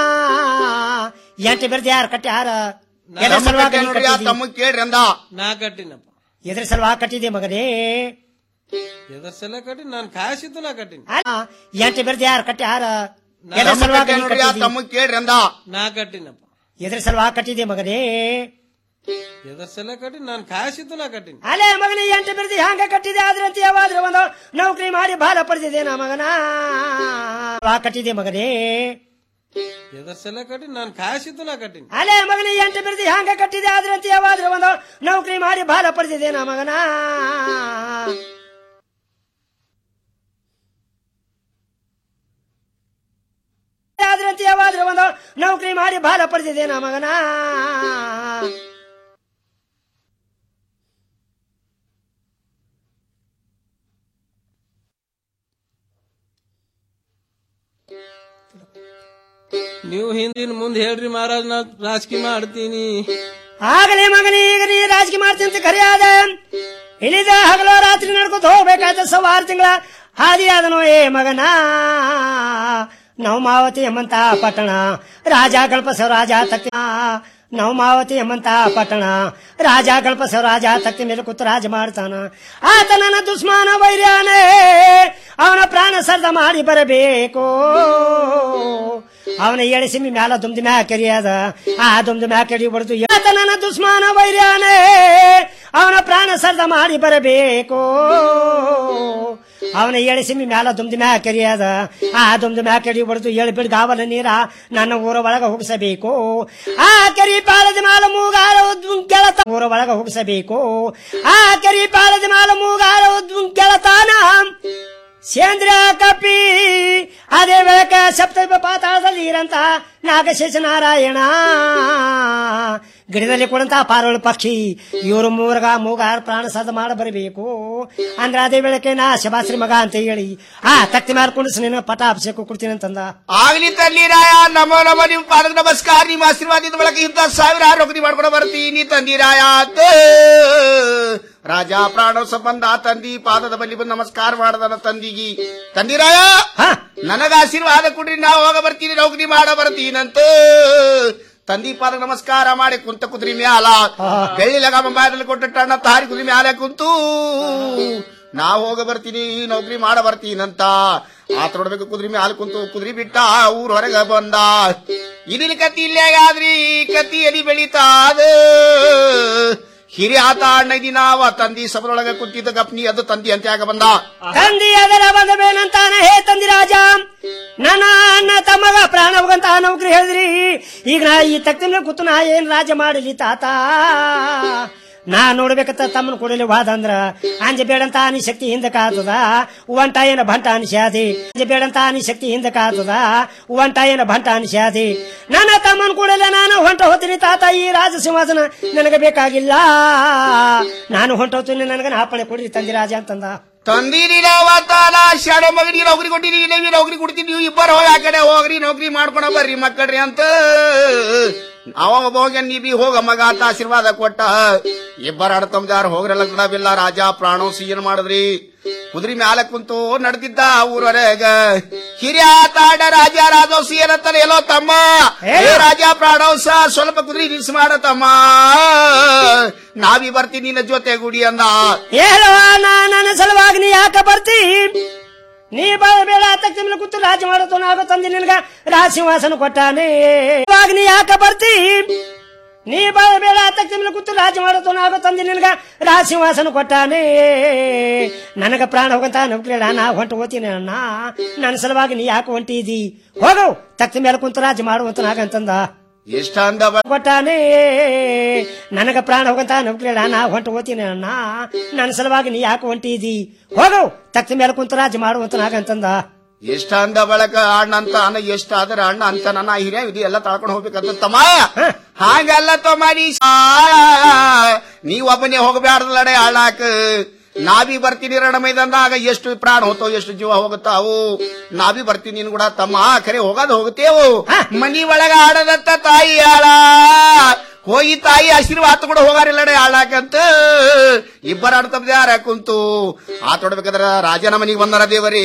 [SPEAKER 10] ಎಂಟು ಬಿರ್ದು ಯಾರು ಕಟ್ಟ್ಯಾರ ಎದ್ರ
[SPEAKER 12] ತಮ್ಮ
[SPEAKER 10] ಸಲುವಾಗಿ
[SPEAKER 12] ಕಟ್ಟ್ಯಾನ
[SPEAKER 10] ನೀ
[SPEAKER 12] ನೋಡ್ರಿ ಆ
[SPEAKER 10] ಕಟ್ಟಿದಿ?
[SPEAKER 12] ತಮ್ಮ ಕೇಳ್ರಿ ಅಂದ
[SPEAKER 11] ನಾ ಕಟ್ಟಿನಪ್ಪ
[SPEAKER 10] ಎದ್ರ ಸಲುವಾಗಿ ಕಟ್ಟಿದೆ ಮಗನೇ
[SPEAKER 11] ಎದ್ರ ಸಲ ಕಟ್ಟಿ ನಾನ್ ಕಾಯಿಸಿದ್ದು ನಾ ಕಟ್ಟಿನಿ
[SPEAKER 10] ಆ, ಎಂಟು ಬಿರ್ದು ಯಾರು ಕಟ್ಟ್ಯಾರ ಎದ್ರ
[SPEAKER 12] ತಮ್ಮ
[SPEAKER 10] ಸಲುವಾಗಿ
[SPEAKER 12] ಕಟ್ಟ್ಯಾನ
[SPEAKER 10] ನೀ
[SPEAKER 12] ನೋಡ್ರಿ ಆ
[SPEAKER 10] ಕಟ್ಟಿದಿ?
[SPEAKER 12] ತಮ್ಮ ಕೇಳ್ರಿ ಅಂದ
[SPEAKER 11] ನಾ ಕಟ್ಟಿನಪ್ಪ
[SPEAKER 10] ಎದ್ರ ಸಲುವಾಗಿ ಕಟ್ಟಿದೆ ಮಗನೇ
[SPEAKER 11] ಎದ್ರ ಸಲ ಕಟ್ಟಿ ನಾನ್ ಕಾಯಿಸಿದ್ದು ನಾ ಕಟ್ಟಿನಿ
[SPEAKER 10] ಅಲೆ ಮಗನೇ ಎಂಟು ಬಿರ್ದಿ ಹಂಗ ಕಟ್ಟಿದೆ ಆದ್ರಂತೆ ಯಾವಾದ್ರೆ ಒಂದು ನೌಕರಿ ಮಾಡಿ ಬಾಲ ಪಡೆದಿದೆ ನಾ ಮಗನ ಆ ಕಟ್ಟಿದೆ ಮಗನೇ
[SPEAKER 11] ಎದ್ರ ಸಲ ಕಟ್ಟಿನಿ ನಾನು ಕಾಯಿಸಿದ್ದು ನಾ ಕಟ್ಟಿನಿ
[SPEAKER 10] ಅಲೆ ಮಗನ ಎಂಟು ಬಿರ್ದಿ ಹ್ಯಾಂಗ ಕಟ್ಟಿದೆ ಆದ್ರೆ ಅಂತ ಯಾವಾದ್ರೆ ಒಂದು ನೌಕರಿ ಮಾಡಿ ಭಾರ ಪಡೆದಿದೆ ನಾ ಮಗನ ಆದ್ರೆ ಅಂತ ಯಾವಾದ್ರೆ ಒಂದು ನೌಕರಿ ಮಾಡಿ ಭಾರ ಪಡೆದಿದೆ ನಾ ಮಗನ
[SPEAKER 11] ನೀವು ಹಿಂದಿನ ಮುಂದೆ ಹೇಳ್ರಿ ಮಹಾರಾಜ್ ನಾ ರಾಜಕೀಯ ಮಾಡ್ತೀನಿ
[SPEAKER 10] ಆಗಲೇ ಮಗನೇ ಈಗ ನೀ ರಾಜಕೀಯ ಮಾಡ್ತೀನಿ ಅಂತ ಕರೆ ಆದ ಇಳಿದ ಹಗಲು ರಾತ್ರಿ ನಡ್ಕೊತ ಹೋಗ್ಬೇಕಾದ ಸವಾರು ತಿಂಗಳ ಹಾದಿ ಆದನು ಏ ಮಗನ ನವಮಾವತಿ ಎಂಬಂತ ಪಟ್ಟಣ ರಾಜ ಕಲ್ಪಸವ ರಾಜ ತಕ್ಕ ನವಮಾವತಿ ಎಂಬಂತ ಪಟ್ಟಣ ರಾಜ ಕಲ್ಪಸವ ರಾಜ ತಕ್ತಿ ಮೇಲೆ ಕೂತು ರಾಜ ಮಾಡ್ತಾನ ಆತ ನನ್ನ ದುಸ್ಮಾನ ವೈರ್ಯಾನೇ ಅವನ ಪ್ರಾಣ ಸರ್ದ ಮಾಡಿ ಬರಬೇಕು ಅವನ ಎಳಿಸಿಮಿ ಮ್ಯಾಲ ದುಮ್ದು ಮ್ಯಾ ಕೆರಿಯದ ಆ ದುಮ್ದು ಮ್ಯಾ ಕೆಡಿ ಹೊಡೆದು ಆತ ನನ್ನ ದುಸ್ಮಾನ ವೈರ್ಯಾನೇ ಅವನ ಪ್ರಾಣ ಸರ್ದ ಮಾಡಿ ಬರಬೇಕು ಅವನ ಎಳಿಸಿಮಿ ಮ್ಯಾಲ ದುಮ್ದು ಮ್ಯಾ ಕೆರಿಯದ ಆ ದುಮ್ದು ಮ್ಯಾ ಕೆಡಿ ಹೊಡೆದು ಎಳಿ ಬಿಡ್ ಗಾವಲ ನೀರ ನನ್ನ ಊರ ಒಳಗ ಹೋಗಿಸಬೇಕು ಆ ಕೆರಿ ಪಾಲದ ಮ್ಯಾಲ ಮೂಗಾರ ಗೆಳತ ಊರ ಒಳಗ ಹೋಗಿಸಬೇಕು ಆ ಕೆರಿ ಪಾಲದ ಮ್ಯಾಲ ಮೂಗಾರ ಗೆಳತಾನ ಸೇಂದ್ರ ಕಪಿ ಅದೇ ಬೆಳಕ ಸಪ್ತ ಪಾತಾಳದಲ್ಲಿ ಇರಂತ ನಾಗಶೇಷ ನಾರಾಯಣ ಗಿಡದಲ್ಲಿ ಕೊಡಂತ ಪಾರೋಳ ಪಕ್ಷಿ ಇವರು ಮೂರ್ಗ ಮೂಗಾರ ಪ್ರಾಣ ಸಾಧ ಮಾಡ ಬರಬೇಕು ಅಂದ್ರೆ ಅದೇ ಬೆಳಕೆ ನಾ ಶಬಾಶ್ರೀ ಮಗ ಅಂತ ಹೇಳಿ ಆ ತಕ್ತಿ ಮಾರ್ಕೊಂಡು ನಿನ್ನ ಪಟ ಅಭಿಷೇಕ ಕೊಡ್ತೀನಿ ಅಂತಂದ
[SPEAKER 12] ಆಗ್ಲಿ ತಲ್ಲಿ ರಾಯ ನಮೋ ನಮ ನಿಮ್ ಪಾದಕ ನಮಸ್ಕಾರ ನಿಮ್ಮ ಆಶೀರ್ವಾದದ ಬಳಕ ಇಂಥ ಸಾವಿರ ನೌಕರಿ ಮಾಡ್ಕೊಂಡು ಬರ್ತೀನಿ ತಂದಿ ರಾಯ ಅಂತ ರಾಜ ಪ್ರಾಣ ಸಂಬಂಧ ತಂದಿ ಪಾದದ ಬಲ್ಲಿ ಬಂದು ನಮಸ್ಕಾರ ಮಾಡದನ ತಂದಿಗಿ ತಂದಿರಾಯ ನನಗ ಆಶೀರ್ವಾದ ಕೊಡ್ರಿ ನಾ ಹೋಗ ಬರ್ತೀನಿ ನೌಕರಿ ಮಾಡ ಬರ್ತೀನಂತ ತಂದಿ ಪಾದ ನಮಸ್ಕಾರ ಮಾಡಿ ಕುಂತ ಕುದ್ರಿ ಮ್ಯಾಲ ಬೆಳ್ಳಿ ಲಗಾಮ ಬಾಯಲ್ಲಿ ಕೊಟ್ಟ ಅಣ್ಣ ತಾರಿ ಕುದ್ರಿ ಮ್ಯಾಲ ಕುಂತು ನಾ ಹೋಗ ಬರ್ತೀನಿ ನೌಕರಿ ಮಾಡ ಬರ್ತೀನಂತ ಆತ ನೋಡ್ಬೇಕು ಕುದ್ರಿ ಮ್ಯಾಲ ಕುಂತು ಕುದ್ರಿ ಬಿಟ್ಟ ಊರ್ ಹೊರಗ ಬಂದ ಇದಿನ ಕತಿ ಇಲ್ಲೇ ಆದ್ರಿ ಕತಿ ಎಲಿ ಬೆಳಿತಾದ ಹಿರಿ ಆತ ಅಣ್ಣ ನಾವ ತಂದಿ ಸಭದೊಳಗ ಕುಂತಿದ್ದ ಗಪ್ನಿ ಅದು ತಂದಿ ಅಂತ ಆಗ ಬಂದ
[SPEAKER 10] ತಂದಿ ಅದರ ಬಂದ ಬೇನಂತಾನ ಹೇ ತಂದಿ ರಾಜ ನನ್ನ ಅಣ್ಣ ತಮ್ಮಗ ಪ್ರಾಣ ಹೋಗಂತ ನೌಕರಿ ಹೇಳಿದ್ರಿ ಈಗ ನಾ ಈ ತಕ್ತಿನ ಕೂತು ನಾ ಏನ್ ರಾಜ ಮಾಡಲಿ ತಾತ ನಾ ನೋಡ್ಬೇಕಂತ ತಮ್ಮನ ಕೊಡಲಿ ವಾದ ಅಂದ್ರ ಅಂಜ ಬೇಡಂತ ಅನಿ ಶಕ್ತಿ ಹಿಂದ ಕಾತದ ಒಂಟ ಏನ ಭಂಟ ಅನಿಸ್ಯಾದಿ ಅಂಜ ಬೇಡಂತ ಅನಿ ಶಕ್ತಿ ಹಿಂದ ಕಾತದ ಒಂಟ ಏನ ಭಂಟ ಅನಿಸ್ಯಾದಿ ನನ್ನ ತಮ್ಮನ ಕೂಡಲೇ ನಾನು ಹೊಂಟ ಹೋಗ್ತೀನಿ ತಾತ ಈ ರಾಜ ಸಿಂಹಾಸನ ನನಗೆ ಬೇಕಾಗಿಲ್ಲ ನಾನು ಹೊಂಟೋತೀನಿ ನನಗೆ ನಾಪಣೆ ಕೊಡ್ರಿ ತಂದಿ ರಾಜ ಅಂತಂದ
[SPEAKER 12] ತಂದಿರಿ ನಾವತ್ತಾನ ಶಾಣೆ ಮಗನಿಗೆ ನೌಕರಿ ಕೊಟ್ಟಿರಿ ನೀವು ನೌಕರಿ ಕೊಡ್ತೀನಿ ನೀವು ಇಬ್ಬರು ಹೋಗಿ ಆ ಕಡೆ ಹೋಗ್ರಿ ನೌಕರಿ ಮಾಡ್ಕೊಂಡ ಬರ್ರಿ ಮಕ್ಕಳ್ರಿ ಅಂತ ಅವ ಒಬ್ಬ ಹೋಗ್ಯ ನೀ ಬಿ ಹೋಗ ಮಗ ಅಂತ ಆಶೀರ್ವಾದ ಕೊಟ್ಟ ಇಬ್ಬರ ಅಡತಮ್ದಾರ ಹೋಗ್ರಲ್ಲ ಬಿಲ್ಲ ರಾಜ ಪ್ರಾಣೋ ಸೀಜನ್ ಮಾಡಿದ್ರಿ ಕುದುರೆ ಮ್ಯಾಲ ಕುಂತು ನಡೆದಿದ್ದ ಊರವರೆಗ ಹಿರಿಯ ತಾಡ ರಾಜ ರಾಜೋಸಿ ಏನಂತಾನೆ ಎಲ್ಲೋ ತಮ್ಮ ಏ ರಾಜ ಪ್ರಾಣೋಸ ಸ್ವಲ್ಪ ಕುದುರೆ ನಿಲ್ಸ್ ಮಾಡ ತಮ್ಮ ನಾವಿ ಬರ್ತೀನಿ ನಿನ್ನ ಜೊತೆ ಗುಡಿ ಅಂದ
[SPEAKER 10] ಹೇಳುವ ನನ್ನ ಸಲುವಾಗಿ ನೀ ಯಾಕ ಬರ್ತಿ ನೀ ಬೇಡ ತಕ್ಷಣ ಕೂತು ರಾಜ ಮಾಡೋದು ನಾಗೋ ತಂದೆ ನಿನಗ ರಾಜ ಸಿಂಹಾಸನ ಕೊಟ್ಟಾನೆ ಇವಾಗ ನೀ ಯಾಕ ಬರ್ತಿ ನೀ ಬೇಡ ತಕ್ಷಣ ಕೂತು ರಾಜ ಮಾಡೋದು ನಾಗೋ ತಂದೆ ನಿನಗ ರಾಜ ಸಿಂಹಾಸನ ಕೊಟ್ಟಾನೆ ನನಗ ಪ್ರಾಣ ಹೋಗಂತ ನೌಕರಿ ನಾ ಹೊಂಟು ಹೋಗ್ತೀನಿ ಅಣ್ಣ ನನ್ನ ಸಲುವಾಗಿ ನೀ ಯಾಕೆ ಹೊಂಟಿದಿ ಹೋಗವು ತಕ್ಕ ಮೇಲೆ ಕುಂತು ರಾಜ ಮಾಡುವಂತ ನಾಗಂತಂದ
[SPEAKER 12] ಎಷ್ಟ ಅಂದ
[SPEAKER 10] ಕೊಟ್ಟಾನೆ ನನಗ ಪ್ರಾಣ ಹೋಗಂತ ನೌಕರಿ ನಾ ಹೊಂಟು ಹೋಗ್ತೀನಿ ಅಣ್ಣ ನನ್ನ ಸಲುವಾಗಿ ನೀ ಯಾಕೆ ಹೊಂಟಿದಿ ಹೋಗವು ತಕ್ಕ ಮೇಲೆ ಕುಂತು ರಾಜ ಮಾಡುವಂತ ನಾಗಂತಂದ
[SPEAKER 12] ಎಷ್ಟ ಅಂದ ಬಳಕ ಅಣ್ಣ ಅಂತ ಅಣ್ಣ ಎಷ್ಟ ಆದ್ರ ಅಣ್ಣ ಅಂತ ನನ್ನ ಹಿರಿಯ ಇದು ಎಲ್ಲ ತಾಳ್ಕೊಂಡು ಹೋಗ್ಬೇಕಂತ ತಮ್ಮ ಹಾಗಲ್ಲ ತಮ್ಮ ನೀ ನೀವ್ ಒಬ್ಬನೇ ಹೋಗಬ್ಯಾರ್ದಲ್ಲಡೆ ಆಳಾಕ ನಾವಿ ಬರ್ತೀನಿ ರಣ ಮೈದಾನದಾಗ ಎಷ್ಟು ಪ್ರಾಣ ಹೋತೋ ಎಷ್ಟು ಜೀವ ಹೋಗುತ್ತಾವು ನಾವಿ ಬರ್ತೀನಿ ನೀನು ಕೂಡ ತಮ್ಮ ಖರೆ ಹೋಗೋದು ಹೋಗುತ್ತೇವು ಮನಿ ಒಳಗ ಆಡದಂತ ತಾಯಿ ಆಳ ಹೋಗಿ ತಾಯಿ ಆಶೀರ್ವಾದ ಕೂಡ ಹೋಗಾರಿಲ್ಲಡೆ ಆಳಾಕಂತ ಇಬ್ಬರ ಆಡ್ತಬ್ದ ಯಾರ ಕುಂತು ಆತೊಡ್ಬೇಕಾದ್ರ ರಾಜನ ಮನಿಗೆ ಬಂದರ ದೇವರೇ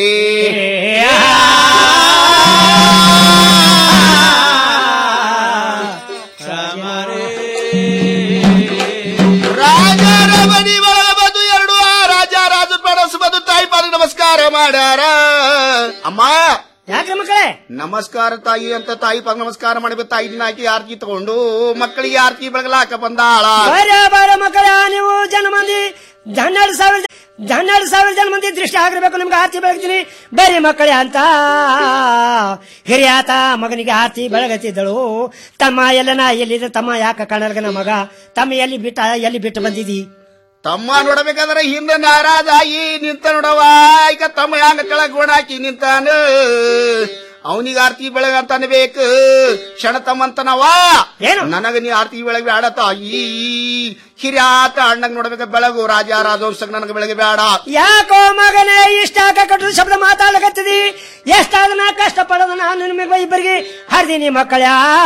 [SPEAKER 12] ರಾಜರ ಮನಿ ಒಳಗ ಬಂದು ಎರಡು ಆ ರಾಜ ರಾಜ ಪಡಸು ಬಂದು ತಾಯಿ ಪಾದ ನಮಸ್ಕಾರ ಮಾಡ್ಯಾರ ಅಮ್ಮ
[SPEAKER 10] ಯಾಕ್ರೆ ಮಕ್ಕಳೇ
[SPEAKER 12] ನಮಸ್ಕಾರ ತಾಯಿ ಅಂತ ತಾಯಿ ಪಾದ ನಮಸ್ಕಾರ ಮಾಡಬೇಕು ತಾಯಿ ದಿನ ಹಾಕಿ ಆರ್ತಿ ತಗೊಂಡು ಮಕ್ಕಳಿಗೆ ಆರ್ತಿ ಬೆಳಗಲಾಕ ಬಂದಾಳ
[SPEAKER 10] ಬರ ಬರ ಮಕ್ಕಳ ನೀವು ಜನ ಮಂದಿ ಹನ್ನೆರಡು ಸಾವಿರ ಹನ್ನೆರಡು ಸಾವಿರ ಜನ ಮಂದಿ ದೃಷ್ಟಿ ಆಗಿರ್ಬೇಕು ನಿಮ್ಗೆ ಆರ್ತಿ ಬೆಳಗ್ತೀನಿ ಬರೀ ಮಕ್ಕಳೇ ಅಂತ ಹಿರಿಯಾತ ಮಗನಿಗೆ ಆರ್ತಿ ಬೆಳಗತ್ತಿದ್ದಳು ತಮ್ಮ ಎಲ್ಲನ ಎಲ್ಲಿದೆ ತಮ್ಮ ಯಾಕ ಕಾಣಲ್ಗನ ಮಗ ತಮ್ಮ ಎಲ್ಲಿ ಬಿಟ್ಟ ಎಲ್ಲಿ ಬಿಟ್ಟು ಬಂದಿದಿ
[SPEAKER 12] ತಮ್ಮ ನೋಡಬೇಕಾದ್ರೆ ಹಿಂದೆ ನಾರಾಜಾಗಿ ನಿಂತ ನೋಡವ ಈಗ ತಮ್ಮ ಹ್ಯಾಂಗ ಕೆಳಗ್ ಗೋಣ ಹಾಕಿ ನಿಂತಾನ ಅವನಿಗೆ ಆರ್ತಿ ಬೆಳಗ ಅಂತ ಅನ್ಬೇಕು ಕ್ಷಣ ತಮ್ಮಂತನವ ನನಗ ನೀ ಆರ್ತಿ ಬೆಳಗ್ ಬೇಡ ತಾಯಿ ಹಿರಿಯಾತ ಅಣ್ಣಗ್ ನೋಡ್ಬೇಕ ಬೆಳಗು ರಾಜ ರಾಜವಂಶಕ್ ನನಗ ಬೆಳಗ್ಗೆ ಬೇಡ
[SPEAKER 10] ಯಾಕೋ ಮಗನೇ ಇಷ್ಟ ಕಟ್ಟು ಶಬ್ದ ಮಾತಾಡಕತ್ತಿದಿ ಎಷ್ಟಾದ ನಾ ಕಷ್ಟ ಪಡೋದ ನಾನು ನಿಮಗೆ ಇಬ್ಬರಿಗೆ ಹರಿದೀನಿ ಮಕ್ಕಳ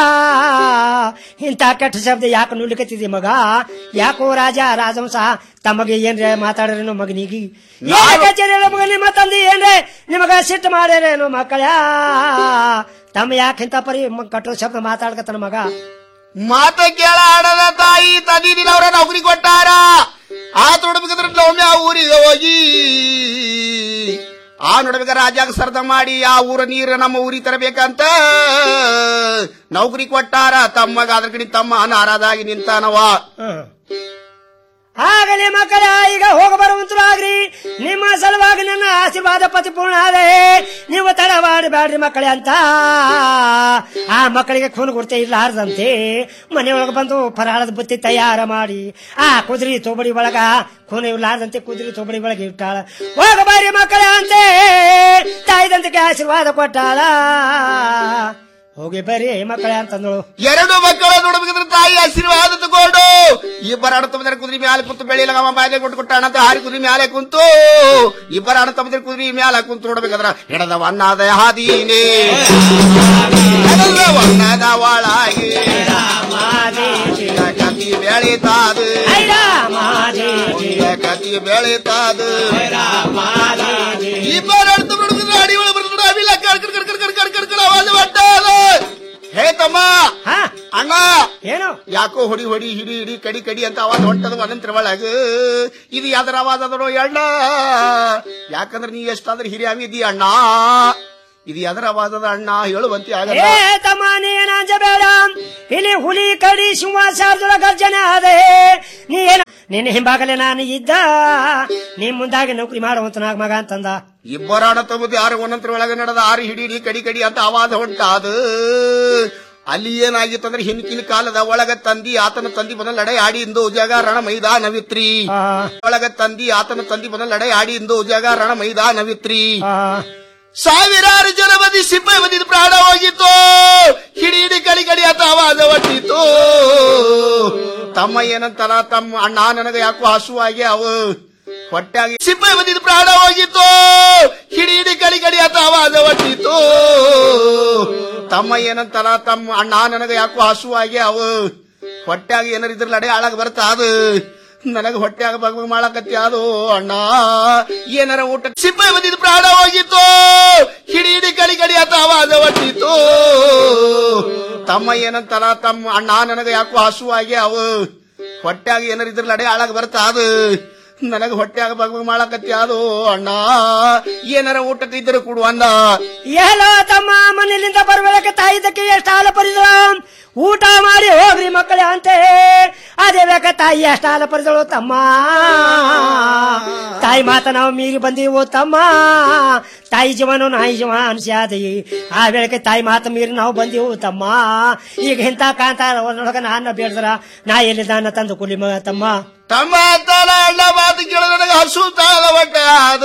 [SPEAKER 10] ಇಂಥ ಕೆಟ್ಟ ಶಬ್ದ ಯಾಕೆ ನುಡ್ಲಿಕತ್ತಿದಿ ಮಗ ಯಾಕೋ ರಾಜ ರಾಜವಂಶ ತಮಗೆ ಏನ್ರೆ ಮಾತಾಡ್ರೇನೋ ಮಗನಿಗೆ ಏನ ಮಗ ನಿಮ್ಮ ತಂದೆ ಏನ್ರೆ ನಿಮಗ ಸಿಟ್ಟು ಮಾಡ್ಯಾರೇನೋ ಮಕ್ಕಳ ತಮ್ಮ ಯಾಕೆ ಇಂಥ ಪರಿ ಮ- ಕಟ್ಟೋ ಶಬ್ದ ಮಾತಾಡ್ಕತ್ತಾನ ಮಗ
[SPEAKER 12] ಮಾತ ಕೇಳ ಆಡದ ತಾಯಿ ತಂದಿ ದಿನ ಅವ್ರ ನೌಕರಿ ಕೊಟ್ಟಾರ ಆ ನೋಡ್ಬೇಕಾದ್ರೆ ಒಮ್ಮೆ ಆ ಊರಿಗೆ ಹೋಗಿ ಆ ನೋಡ್ಬೇಕ ರಾಜಾಗ ಸರ್ದ ಮಾಡಿ ಆ ಊರ ನೀರ ನಮ್ಮ ಊರಿಗೆ ತರಬೇಕಂತ ನೌಕರಿ ಕೊಟ್ಟಾರ ತಮ್ಮಗ ಅದ್ರ ಕಡೆ ತಮ್ಮ ನಾರಾದಾಗಿ ನಿಂತಾನವ
[SPEAKER 10] ಆಗಲಿ ಮಕ್ಕಳ ಈಗ ಹೋಗ ಬರುವಂತರಾಗ್ರಿ ನಿಮ್ಮ ಸಲುವಾಗಿ ನನ್ನ ಆಶೀರ್ವಾದ ಪತಿಪೂರ್ಣ ಆದೆ ನೀವು ತಡ ಮಾಡಬೇಡ್ರಿ ಮಕ್ಕಳೇ ಅಂತ ಆ ಮಕ್ಕಳಿಗೆ ಖೂನ್ ಗುರ್ತೆ ಇರ್ಲಾರ್ದಂತೆ ಮನೆಯೊಳಗೆ ಬಂದು ಫರಾಳದ ಬುತ್ತಿ ತಯಾರ ಮಾಡಿ ಆ ಕುದುರೆ ತೊಬಡಿ ಒಳಗ ಖೂನ್ ಇರ್ಲಾರ್ದಂತೆ ಕುದುರೆ ತೊಬಡಿ ಒಳಗೆ ಇಟ್ಟಾಳ ಹೋಗ ಬಾರಿ ಮಕ್ಕಳೇ ಅಂತೆ ತಾಯಿದಂತಕ್ಕೆ ಆಶೀರ್ವಾದ ಕೊಟ್ಟಾಳ ಹೋಗಿ ಬರ್ರಿ ಮಕ್ಕಳೇ ಅಂತಂದಳು
[SPEAKER 12] ಎರಡು ಮಕ್ಕಳ ನೋಡ್ಬೇಕಾದ್ರೆ ತಾಯಿ ಆಶೀರ್ವಾದ ತಗೊಂಡು ಇಬ್ಬರ ಅಣ್ಣ ತಮ್ಮದ್ರ ಕುದುರೆ ಮ್ಯಾಲೆ ಕುಂತು ಬೆಳಿಲ್ಲ ಅವ ಬಾಯಿಗೆ ಕೊಟ್ಟು ಕೊಟ್ಟಾಣ ಅಂತ ಹಾರಿ ಕುದುರೆ ಮ್ಯಾಲೆ ಕುಂತು ಇಬ್ಬರ ಅಣ್ಣ ತಮ್ಮದ್ರ ಕುದುರೆ ಮ್ಯಾಲೆ ಕುಂತು ನೋಡ್ಬೇಕಾದ್ರ ಎಡದ ವಣ್ಣದ ಹಾದೀನೆ ಎಡದ ವಣ್ಣದ ಒಳಗೆ ಕತಿ ಬೆಳಿತಾದ ಕತಿ ಬೆಳಿತಾದ ಇಬ್ಬರ ಅಣ್ಣ ತಮ್ಮ ನೋಡ್ಬೇಕಾದ್ರೆ ಅಡಿ ಒಳಗೆ ಬರ್ತಾರೆ ಅವಿಲ್ಲ ಕಡ್ ಕಡ್ ಕಡ್ ಕಡ್ ಕಡ್ ಕಡ್ ಕಡ್ ಆವಾಜ್ ಹೊಂಟಾದ. ಹೇ ತಮ್ಮ ಅಣ್ಣ
[SPEAKER 10] ಏನು
[SPEAKER 12] ಯಾಕೋ ಹೊಡಿ ಹೊಡಿ ಹಿಡಿ ಹಿಡಿ ಕಡಿ ಕಡಿ ಅಂತ ಅವಾಜ್ ಹೊಂಟದ ಅನಂತರ ಒಳಗ ಇದು ಯಾವ್ದಾರ ಅವಾಜ್ ಅದರೋ ಅಣ್ಣ ಯಾಕಂದ್ರೆ ನೀ ಎಷ್ಟಾದ್ರೆ ಹಿರಿಯಾಮಿ ಇದೀಯ ಅಣ್ಣ ಇದು ಯಾವ್ದಾರ ಅವಾಜ್ ಅದ ಅಣ್ಣ ಹೇಳುವಂತೆ ಆಗಲ್ಲ
[SPEAKER 10] ಏ ತಮ್ಮ ನೀನಾಂಜ ಬೇಡ ಇಲ್ಲಿ ಹುಲಿ ಕಡಿ ಸಿಂಹ ಶಾರ್ದುಳ ಗರ್ಜನೆ ಅದೇ ನೀ ಏನು ನಿನ್ನ ಹಿಂಭಾಗಲೇ ನಾನು ಇದ್ದ ನೀ ಮುಂದಾಗಿ ನೌಕರಿ ಮಾಡುವಂತ ಮಗ ಅಂತಂದ
[SPEAKER 12] ಇಬ್ಬರ ಅಣ್ಣ ತಮ್ಮದು ಯಾರು ಒಂದಂತರ ಒಳಗೆ ನಡೆದ ಆರು ಹಿಡಿ ಹಿಡಿ ಕಡಿ ಕಡಿ ಅಂತ ಅವಾಜ್ ಹೊಂಟಾದ ಅಲ್ಲಿ ಏನಾಗಿತ್ತು ಅಂದ್ರೆ ಹಿಂದಿನ ಕಾಲದ ಒಳಗ ತಂದಿ ಆತನ ತಂದಿ ಬಂದ ಲಡೆ ಆಡಿ ಇಂದು ಜಗ ರಣ ಮೈದಾನವಿತ್ರಿ ಒಳಗ ತಂದಿ ಆತನ ತಂದಿ ಬಂದ ಲಡೆ ಆಡಿ ಇಂದು ಜಗ ರಣ ಮೈದಾನವಿತ್ರಿ ಸಾವಿರಾರು ಜನ ಬದಿ ಸಿಬ್ಬೆ ಬಂದಿದ್ದು ಪ್ರಾಣ ಹೋಗಿತ್ತು ಹಿಡಿ ಹಿಡಿ ಕಡಿ ಕಡಿ ಅಂತ ಅವಾಜ ಹೊಟ್ಟಿತ್ತು ತಮ್ಮ ಏನಂತಾರ ತಮ್ಮ ಅಣ್ಣ ನನಗ ಯಾಕೋ ಹಸುವಾಗಿ ಅವು ಹೊಟ್ಟಾಗಿ ಸಿಬ್ಬೆ ಬಂದಿದ್ದು ಪ್ರಾಣ ಹೋಗಿತ್ತು ಹಿಡಿ ಹಿಡಿ ಕಡಿ ಕಡಿ ಅಂತ ಅವಾಜ ಹೊಟ್ಟಿತ್ತು ತಮ್ಮ ಏನಂತಾರ ತಮ್ಮ ಅಣ್ಣ ನನಗ ಯಾಕೋ ಹಸುವಾಗಿ ಅವು ಹೊಟ್ಟಾಗಿ ಏನಾರ ಇದ್ರ ಲಡೆ ಹಾಳಾಗ ಬರ್ತಾ ಅದು ನನಗ ಹೊಟ್ಟ್ಯಾಗ ಬಗ್ ಮಾಡಕತ್ತಿ ಅದು ಅಣ್ಣ ಏನಾರ ಊಟ ಸಿಬ್ಬೆ ಬಂದಿದ್ದು ಪ್ರಾಣ ಹೋಗಿತ್ತು ಹಿಡಿ ಹಿಡಿ ಕಡಿ ಕಡಿ ಅಂತ ಅವಾಜ ಹೊಟ್ಟಿತ್ತು ತಮ್ಮ ಏನಂತಾರ ತಮ್ಮ ಅಣ್ಣ ನನಗ ಯಾಕೋ ಹಸುವಾಗಿ ಅವು ಹೊಟ್ಟ್ಯಾಗ ಏನಾರ ಇದ್ರ ಲಡೆ ಹಾಳಾಗ ಬರ್ತಾ ಅದು ನನಗ ಹೊಟ್ಟ್ಯಾಗ ಬಗ್ ಮಾಡಕತ್ತಿ ಅದು ಅಣ್ಣ ಏನಾರ ಊಟಕ್ಕೆ ಇದ್ರೆ ಕೊಡು ಅಂದ
[SPEAKER 10] ಎಲ್ಲೋ ತಮ್ಮ ಮನೆಯಲ್ಲಿಂದ ಬರುವಾಗ ತಾಯಿದಕ್ಕೆ ಎಷ್ಟು ಹಾಲ ಪರಿದಳ ಊಟ ಮಾಡಿ ಹೋಗ್ರಿ ಮಕ್ಕಳೇ ಅಂತೆ ಅದೇ ಬೇಕ ತಾಯಿ ಎಷ್ಟು ಹಾಲ ಪರಿದಳು ತಮ್ಮ ತಾಯಿ ಮಾತ ನಾವು ಮೀರಿ ಬಂದೀವು ತಮ್ಮ ತಾಯಿ ಜೀವನ ನಾಯಿ ಜೀವ ಅನ್ಸ್ಯಾದಿ ಆ ವೇಳೆಗೆ ತಾಯಿ ಮಾತ ಮೀರಿ ನಾವು ಬಂದೀವು ತಮ್ಮ ಈಗ ಇಂಥ ಕಾಂತಾರ ಒಳಗ ನಾನ್ನ ಬೇಡ್ದ್ರ ನಾ ಎಲ್ಲಿದ್ದಾನ ತಂದು ಕುಲಿ ಮಗ ತಮ್ಮ
[SPEAKER 12] ತಮ್ಮ ತಾನ ಅಣ್ಣ ಮಾತು ಕೇಳ ನನಗೆ ಹಸು ತಾಳ ಹೊಟ್ಟೆ ಅದು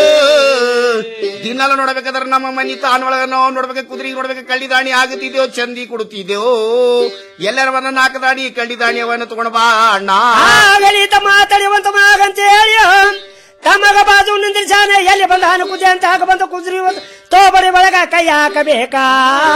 [SPEAKER 12] ದಿನಾಲ ನೋಡ್ಬೇಕಾದ್ರೆ ನಮ್ಮ ಮನಿ ತಾನ್ ಒಳಗ ನಾವು ನೋಡ್ಬೇಕು ಕುದುರೆ ನೋಡ್ಬೇಕು ಕಳ್ಳಿ ದಾಣಿ ಆಗುತ್ತಿದ್ದೆವು ಚಂದಿ ಕೊಡುತ್ತಿದ್ದೆವು ಎಲ್ಲರ ಮನ ನಾಲ್ಕು ದಾಣಿ ಕಳ್ಳಿ ದಾಣಿ ಅವನ್ನ ತಗೊಂಡ್ ಬಾ ಅಣ್ಣ
[SPEAKER 10] ಆಗಲಿ ತಮ್ಮ ತಡೆಯುವಂತ ಮಗಂತ ಹೇಳಿ ತಮ್ಮಗ ಬಾಜು ನಿಂದಿರ್ಸಾನೆ ಎಲ್ಲಿ ಬಂದ ಹಾನು ಕುದಿ ಅಂತ ಹಾಕ ಬಂದ ಕುದ್ರಿ ತೋಬಡಿ ಒಳಗ ಕೈ ಹಾಕಬೇಕಾ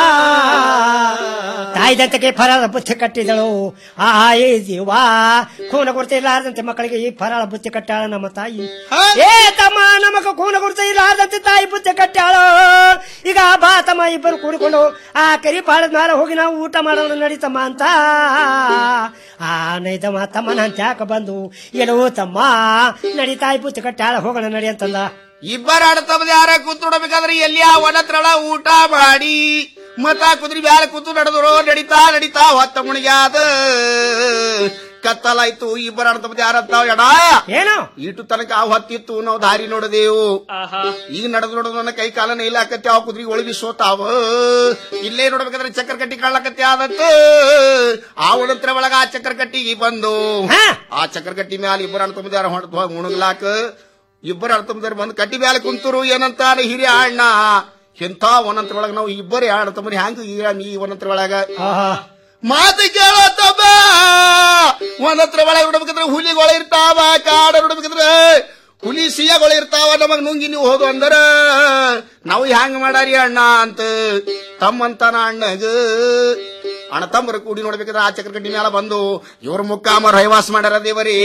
[SPEAKER 10] ತಾಯಿದಂತಕ್ಕೆ ಫರಾಳ ಬುತ್ತಿ ಕಟ್ಟಿದಳು ಆ ಏ ಜೀವ ಖೂನ ಗುರ್ತಿರ್ಲಾರ್ದಂತೆ ಮಕ್ಕಳಿಗೆ ಈ ಫರಾಳ ಬುತ್ತಿ ಕಟ್ಟಾಳ ನಮ್ಮ ತಾಯಿ ಏ ತಮ್ಮ ನಮಗ ಖೂನ ಗುರ್ತ ಇರ್ಲಾರ್ದಂತೆ ತಾಯಿ ಬುತ್ತಿ ಕಟ್ಟಾಳು ಈಗ ಬಾ ತಮ್ಮ ಇಬ್ಬರು ಕೂಡಿಕೊಂಡು ಆ ಕರಿ ಪಾಳದ ಮೇಲೆ ಹೋಗಿ ನಾವು ಊಟ ಮಾಡೋಣ ನಡೀತಮ್ಮ ಅಂತ ಆ ನೈದಮ್ಮ ತಮ್ಮನ ಅಂತ ಯಾಕ ಬಂದು ಏನೋ ತಮ್ಮ ನಡಿ ತಾಯಿ ಬುತ್ತಿ ಕಟ್ಟಾಳ ಹೋಗೋಣ ನಡಿ ಅಂತಂದ
[SPEAKER 12] ಇಬ್ಬರ ಆಡತಮ್ಮದ ಯಾರ ಕೂತು ನೋಡ್ಬೇಕಾದ್ರೆ ಎಲ್ಲಿ ಆ ಒಣತ್ರಳ ಊಟ ಮಾಡಿ ಮತ್ತ ಕುದುರೆ ಬ್ಯಾಲ ಕೂತು ನಡೆದ್ರು ನಡಿತಾ ನಡಿತಾ ಹೊತ್ತ ಮುಣಿಗ್ಯಾದ ಕತ್ತಲಾಯ್ತು ಇಬ್ಬರ ಅಣ್ತಂಬದಿ ಯಾರಂತಾವ ಎಡ
[SPEAKER 10] ಏನು
[SPEAKER 12] ಇಟ್ಟು ತನಕ ಆ ಹೊತ್ತಿತ್ತು ನಾವು ದಾರಿ ನೋಡದೇವು ಈಗ ನಡೆದು ನೋಡೋದು ನನ್ನ ಕೈ ಕಾಲನ ಇಲ್ಲ ಆಕತ್ತೆ ಆ ಕುದ್ರಿ ಒಳಗಿ ಸೋತಾವ ಇಲ್ಲೇ ನೋಡ್ಬೇಕಾದ್ರೆ ಚಕ್ರ ಕಟ್ಟಿ ಕಾಣಕತ್ತೆ ಆದತ್ತ ಆ ಒಳಂತ್ರ ಒಳಗ ಆ ಚಕ್ರ ಕಟ್ಟಿಗೆ ಬಂದು ಆ ಚಕ್ರ ಕಟ್ಟಿ ಮ್ಯಾಲ ಇಬ್ಬರ ಅಣ್ತಂಬದಿ ಹೊಡೆದು ಮುಣಗ್ಲಾಕ ಇಬ್ಬರ ಅಣ್ತಂಬದಾರ ಬಂದು ಕಟ್ಟಿ ಮ್ಯಾಲ ಕುಂತರು ಏನಂತಾನೆ ಹಿರಿಯ ಅಣ್ಣ ಎಂತ ಒನಂತ್ರ ಒಳಗ ನಾವು ಇಬ್ಬರೇ ಅಣ್ತಂಬರಿ ಹ್ಯಾಂಗ ಈ ಒನಂತ್ರ ಒಳಗ ಮಾತು ಕೇಳತ್ತಮ್ಮ ಒಂದತ್ರ ಒಳಗೆ ನೋಡ್ಬೇಕಂದ್ರೆ ಹುಲಿಗಳು ಇರ್ತಾವ ಕಾಡ ನೋಡ್ಬೇಕಂದ್ರೆ ಹುಲಿ ಸಿಯಗಳು ಇರ್ತಾವ ನಮಗ್ ನುಂಗಿ ನೀವು ಹೋದು ಅಂದರ ನಾವು ಹ್ಯಾಂಗ ಮಾಡಾರಿ ಅಣ್ಣ ಅಂತ ತಮ್ಮಂತನ ಅಣ್ಣಗ ಅಣ್ಣ ತಮ್ಮರು ಕೂಡಿ ನೋಡ್ಬೇಕಾದ್ರೆ ಆ ಚಕ್ರಕಟ್ಟಿ ಮ್ಯಾಲ ಬಂದು ಇವ್ರ ಮುಕ್ಕಾಮ ರೈವಾಸ ಮಾಡ್ಯಾರ ದೇವರೇ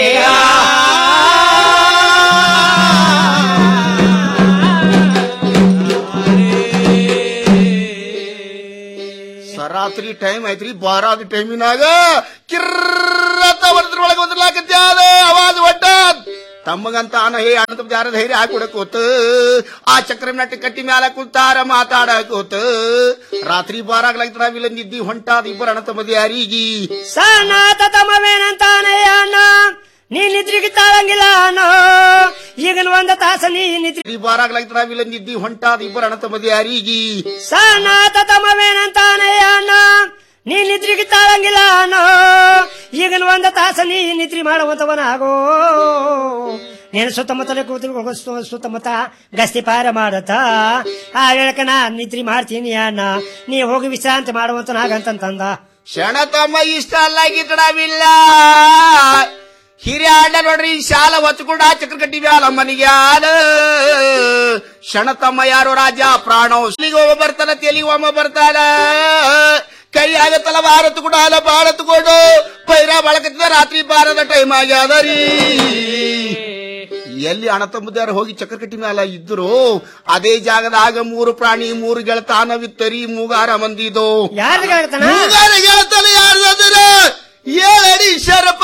[SPEAKER 12] ಸರಾತ್ರಿ ಟೈಮ್ ಐತ್ರಿ ಬಾರಾದ ಟೈಮಿನಾಗ ಕಿರ್ರತ ಒಂದ್ರ ಒಳಗೆ ಒಂದ್ರಲಾಕತ್ತಿ ಅದ ಅವಾಜ್ ಒಟ್ಟ ತಮ್ಮಗಂತ ಅನ ಹೇ ಅಣ್ಣ ಯಾರ ಧೈರ್ಯ ಹಾಕೊಡಕೋತ ಆ ಚಕ್ರ ನಟ್ಟಿ ಕಟ್ಟಿ ಮ್ಯಾಲ ಕುಂತಾರ ಮಾತಾಡಕೋತ ರಾತ್ರಿ ಬಾರಾಗ್ಲಾಗ್ತಾರ ನಾವಿಲ್ಲ ನಿದ್ದಿ ಹೊಂಟಾದ ಇಬ್ಬರ ಅಣ್ಣ ತಮ್ಮದಿ ಯಾರಿಗಿ
[SPEAKER 10] ಸನಾತ ತಮವೇನಂತಾನೆ ಅಣ್ಣ ನೀ ನಿದ್ರಿಗೆ ತಾಳಂಗಿಲ್ಲ ಅಣ್ಣ ಈಗಿನ ಒಂದ ತಾಸ ನೀ ನಿದ್ರಿ
[SPEAKER 12] ಬಾರಾಗ್ಲಾಗ್ತಾರ ನಾವಿಲ್ಲ ನಿದ್ದಿ ಹೊಂಟಾದ ಇಬ್ಬರ ಅಣ್ಣ ತಮ್ಮದಿ ಯಾರಿಗಿ
[SPEAKER 10] ಸನಾತ ತಮವೇನಂತಾನೆ ಅಣ್ಣ ನೀ ನಿದ್ರಿಗೆ ತಾಳಂಗಿಲ್ಲ ಅಣ್ಣ ಈಗಿನ ಒಂದ ತಾಸ ನೀ ನಿದ್ರಿ ಮಾಡುವಂತವನಾಗೋ ನೀನು ಸುತ್ತಮುತ್ತಲೇ ಕೂತು ಸು- ಸುತ್ತಮುತ್ತ ಗಸ್ತಿ ಪಾರ ಮಾಡತ್ತ ಆ ವೇಳಕ ನಾ ನಿದ್ರಿ ಮಾಡ್ತೀನಿ ಅಣ್ಣ ನೀ ಹೋಗಿ ವಿಶ್ರಾಂತಿ ಮಾಡುವಂತನಾಗಂತಂದ
[SPEAKER 12] ಶಣ ತಮ್ಮ ಇಷ್ಟ ಅಲ್ಲ ಗಿಟ್ಟಡವಿಲ್ಲ ಹಿರಿಯ ಅಣ್ಣ ನೋಡ್ರಿ ಶಾಲ ಹೊಚ್ಕೊಂಡು ಆ ಚಕ್ರ ಕಟ್ಟಿ ಮ್ಯಾಲ ಮನಿಗೆ ಆದ ಶಣ ತಮ್ಮ ಯಾರು ರಾಜ ಪ್ರಾಣ ಇಲ್ಲಿಗೆ ಒಬ್ಬ ಬರ್ತಾನ ತೆಲಿಗೆ ಒಮ್ಮ ಬರ್ತಾನ ಕೈ ಆಗತ್ತಲ್ಲ ಭಾರತ ಕೂಡ ಅಲ್ಲ ಬಾಳ ತಗೊಂಡು ಪೈರ ಬಳಕತ್ತಿದ ರಾತ್ರಿ ಬಾರದ ಟೈಮ್ ಆಗ್ಯಾದ ರೀ ಎಲ್ಲಿ ಅಣ್ಣ ತಮ್ಮದಾರ ಹೋಗಿ ಚಕ್ರಕಟ್ಟಿ ಮ್ಯಾಲ ಇದ್ರು ಅದೇ ಜಾಗದಾಗ ಮೂರು ಪ್ರಾಣಿ ಮೂರು ಗೆಳತಾನವಿತ್ತರಿ ಮೂಗಾರ ಮಂದಿದು
[SPEAKER 10] ಯಾರ್ದು ಗೆಳತನ?
[SPEAKER 12] ಮೂಗಾರ ಗೆಳತನ ಯಾರ್ದಾದ್ರ ಏಳಡಿ ಶರಪ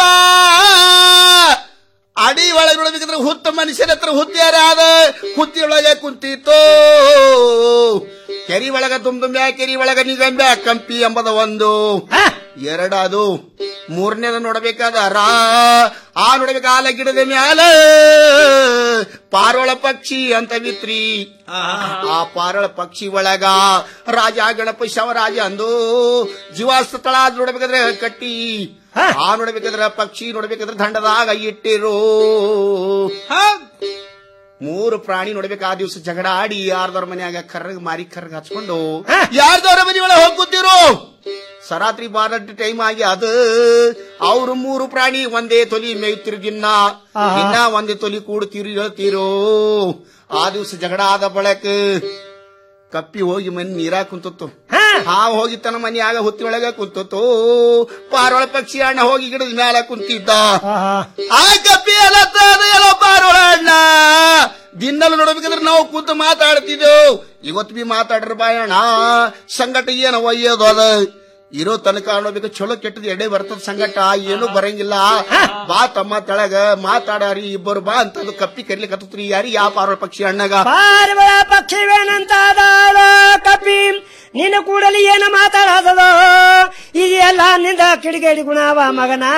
[SPEAKER 12] ಅಡಿ ಒಳಗೆ ನೋಡ್ಬೇಕಂದ್ರೆ ಹುತ್ತ ಮನುಷ್ಯನ ಹತ್ರ ಹುತ್ತಿಯಾರಾದ ಹುತ್ತಿ ಒಳಗೆ ಕುಂತಿತ್ತು ಕೆರಿ ಒಳಗ ತುಂಬುಂಬ್ಯಾ ಕೆರಿ ಒಳಗ ನಿಗಂಬ್ಯಾ ಕಂಪಿ ಎಂಬುದ ಒಂದು ಎರಡದು ಮೂರನೇದ ನೋಡಬೇಕಾದಾರ ಆ ನೋಡ್ಬೇಕ ಆಲ ಗಿಡದ ಮ್ಯಾಲ ಪಾರೋಳ ಪಕ್ಷಿ ಅಂತ ವಿತ್ರಿ ಆ ಪಾರೋಳ ಪಕ್ಷಿ ಒಳಗ ರಾಜ ಗಣಪ ಶವರಾಜ ಅಂದು ಜೀವಾಸ್ತ ತಳ ಅದ್ ನೋಡ್ಬೇಕಾದ್ರೆ ಕಟ್ಟಿ ಆ ನೋಡ್ಬೇಕಾದ್ರೆ ಪಕ್ಷಿ ನೋಡ್ಬೇಕಾದ್ರೆ ದಂಡದಾಗ ಇಟ್ಟಿರು ಮೂರು ಪ್ರಾಣಿ ನೋಡ್ಬೇಕು ಆ ದಿವಸ ಜಗಳ ಆಡಿ ಯಾರ್ದವ್ರ ಮನ್ಯಾಗ ಕರ್ರಗ್ ಮಾರಿ ಕರ್ರಗ್ ಹಚ್ಕೊಂಡು ಯಾರ್ದವ್ರ ಮನೆ ಒಳಗೆ ಹೋಗ್ಕೊತಿರು ಸರಾತ್ರಿ ಬಾರಟ್ ಟೈಮ್ ಆಗಿ ಅದು ಅವ್ರು ಮೂರು ಪ್ರಾಣಿ ಒಂದೇ ತೊಲಿ ಮೇಯ್ತಿರು ದಿನ ದಿನ ಒಂದೇ ತೊಲಿ ಕೂಡ್ತೀರು ಹೇಳ್ತೀರು ಆ ದಿವಸ ಜಗಳ ಆದ ಬಳಕ ಕಪ್ಪಿ ಹೋಗಿ ಮನೆ ನೀರಾಗ ಕುಂತತ್ತು ಹಾವು ಹೋಗಿ ತನ್ನ ಮನೆಯಾಗ ಹುತ್ತಿ ಒಳಗ ಕುಂತತ್ತು ಪಾರೋಳ ಪಕ್ಷಿ ಅಣ್ಣ ಹೋಗಿ ಗಿಡದ ಮ್ಯಾಲ ಕುಂತಿದ್ದ ಆ ಕಪ್ಪಿ ಎಲ್ಲ ಎಲ್ಲ ಪಾರೋಳ ಅಣ್ಣ ದಿನಲ್ಲ ನೋಡ್ಬೇಕಾದ್ರೆ ನಾವು ಕೂತು ಮಾತಾಡ್ತಿದ್ದೆವು ಇವತ್ತು ಬಿ ಮಾತಾಡ್ರ ಬಾಯಣ್ಣ ಸಂಗಟ ಏನು ಒಯ್ಯೋದು ಅದ ಇರೋ ತನಕ ನೋಡ್ಬೇಕು ಚಲೋ ಕೆಟ್ಟದ ಎಡೆ ಬರ್ತದ ಸಂಗಟ ಏನು ಬರಂಗಿಲ್ಲ ಬಾ ತಮ್ಮ ತೆಳಗ ಮಾತಾಡಾರಿ ಇಬ್ಬರು ಬಾ ಅಂತ ಅದು ಕಪ್ಪಿ ಕರಿಲಿಕ್ಕೆ ಯಾರಿ ಯಾವ ಪಾರೋಳ ಪಕ್ಷಿ ಅಣ್ಣಗ
[SPEAKER 10] ಪಾರ್ವಳ ಪಕ್ಷಿವೇನಂತಾದ ಕಪಿ ನಿನ್ನ ಕೂಡಲಿ ಏನು ಮಾತಾಡೋದದು ಇದೆಲ್ಲ ನಿಂದ ಕಿಡಿಗೇಡಿ ಗುಣವ ಮಗನ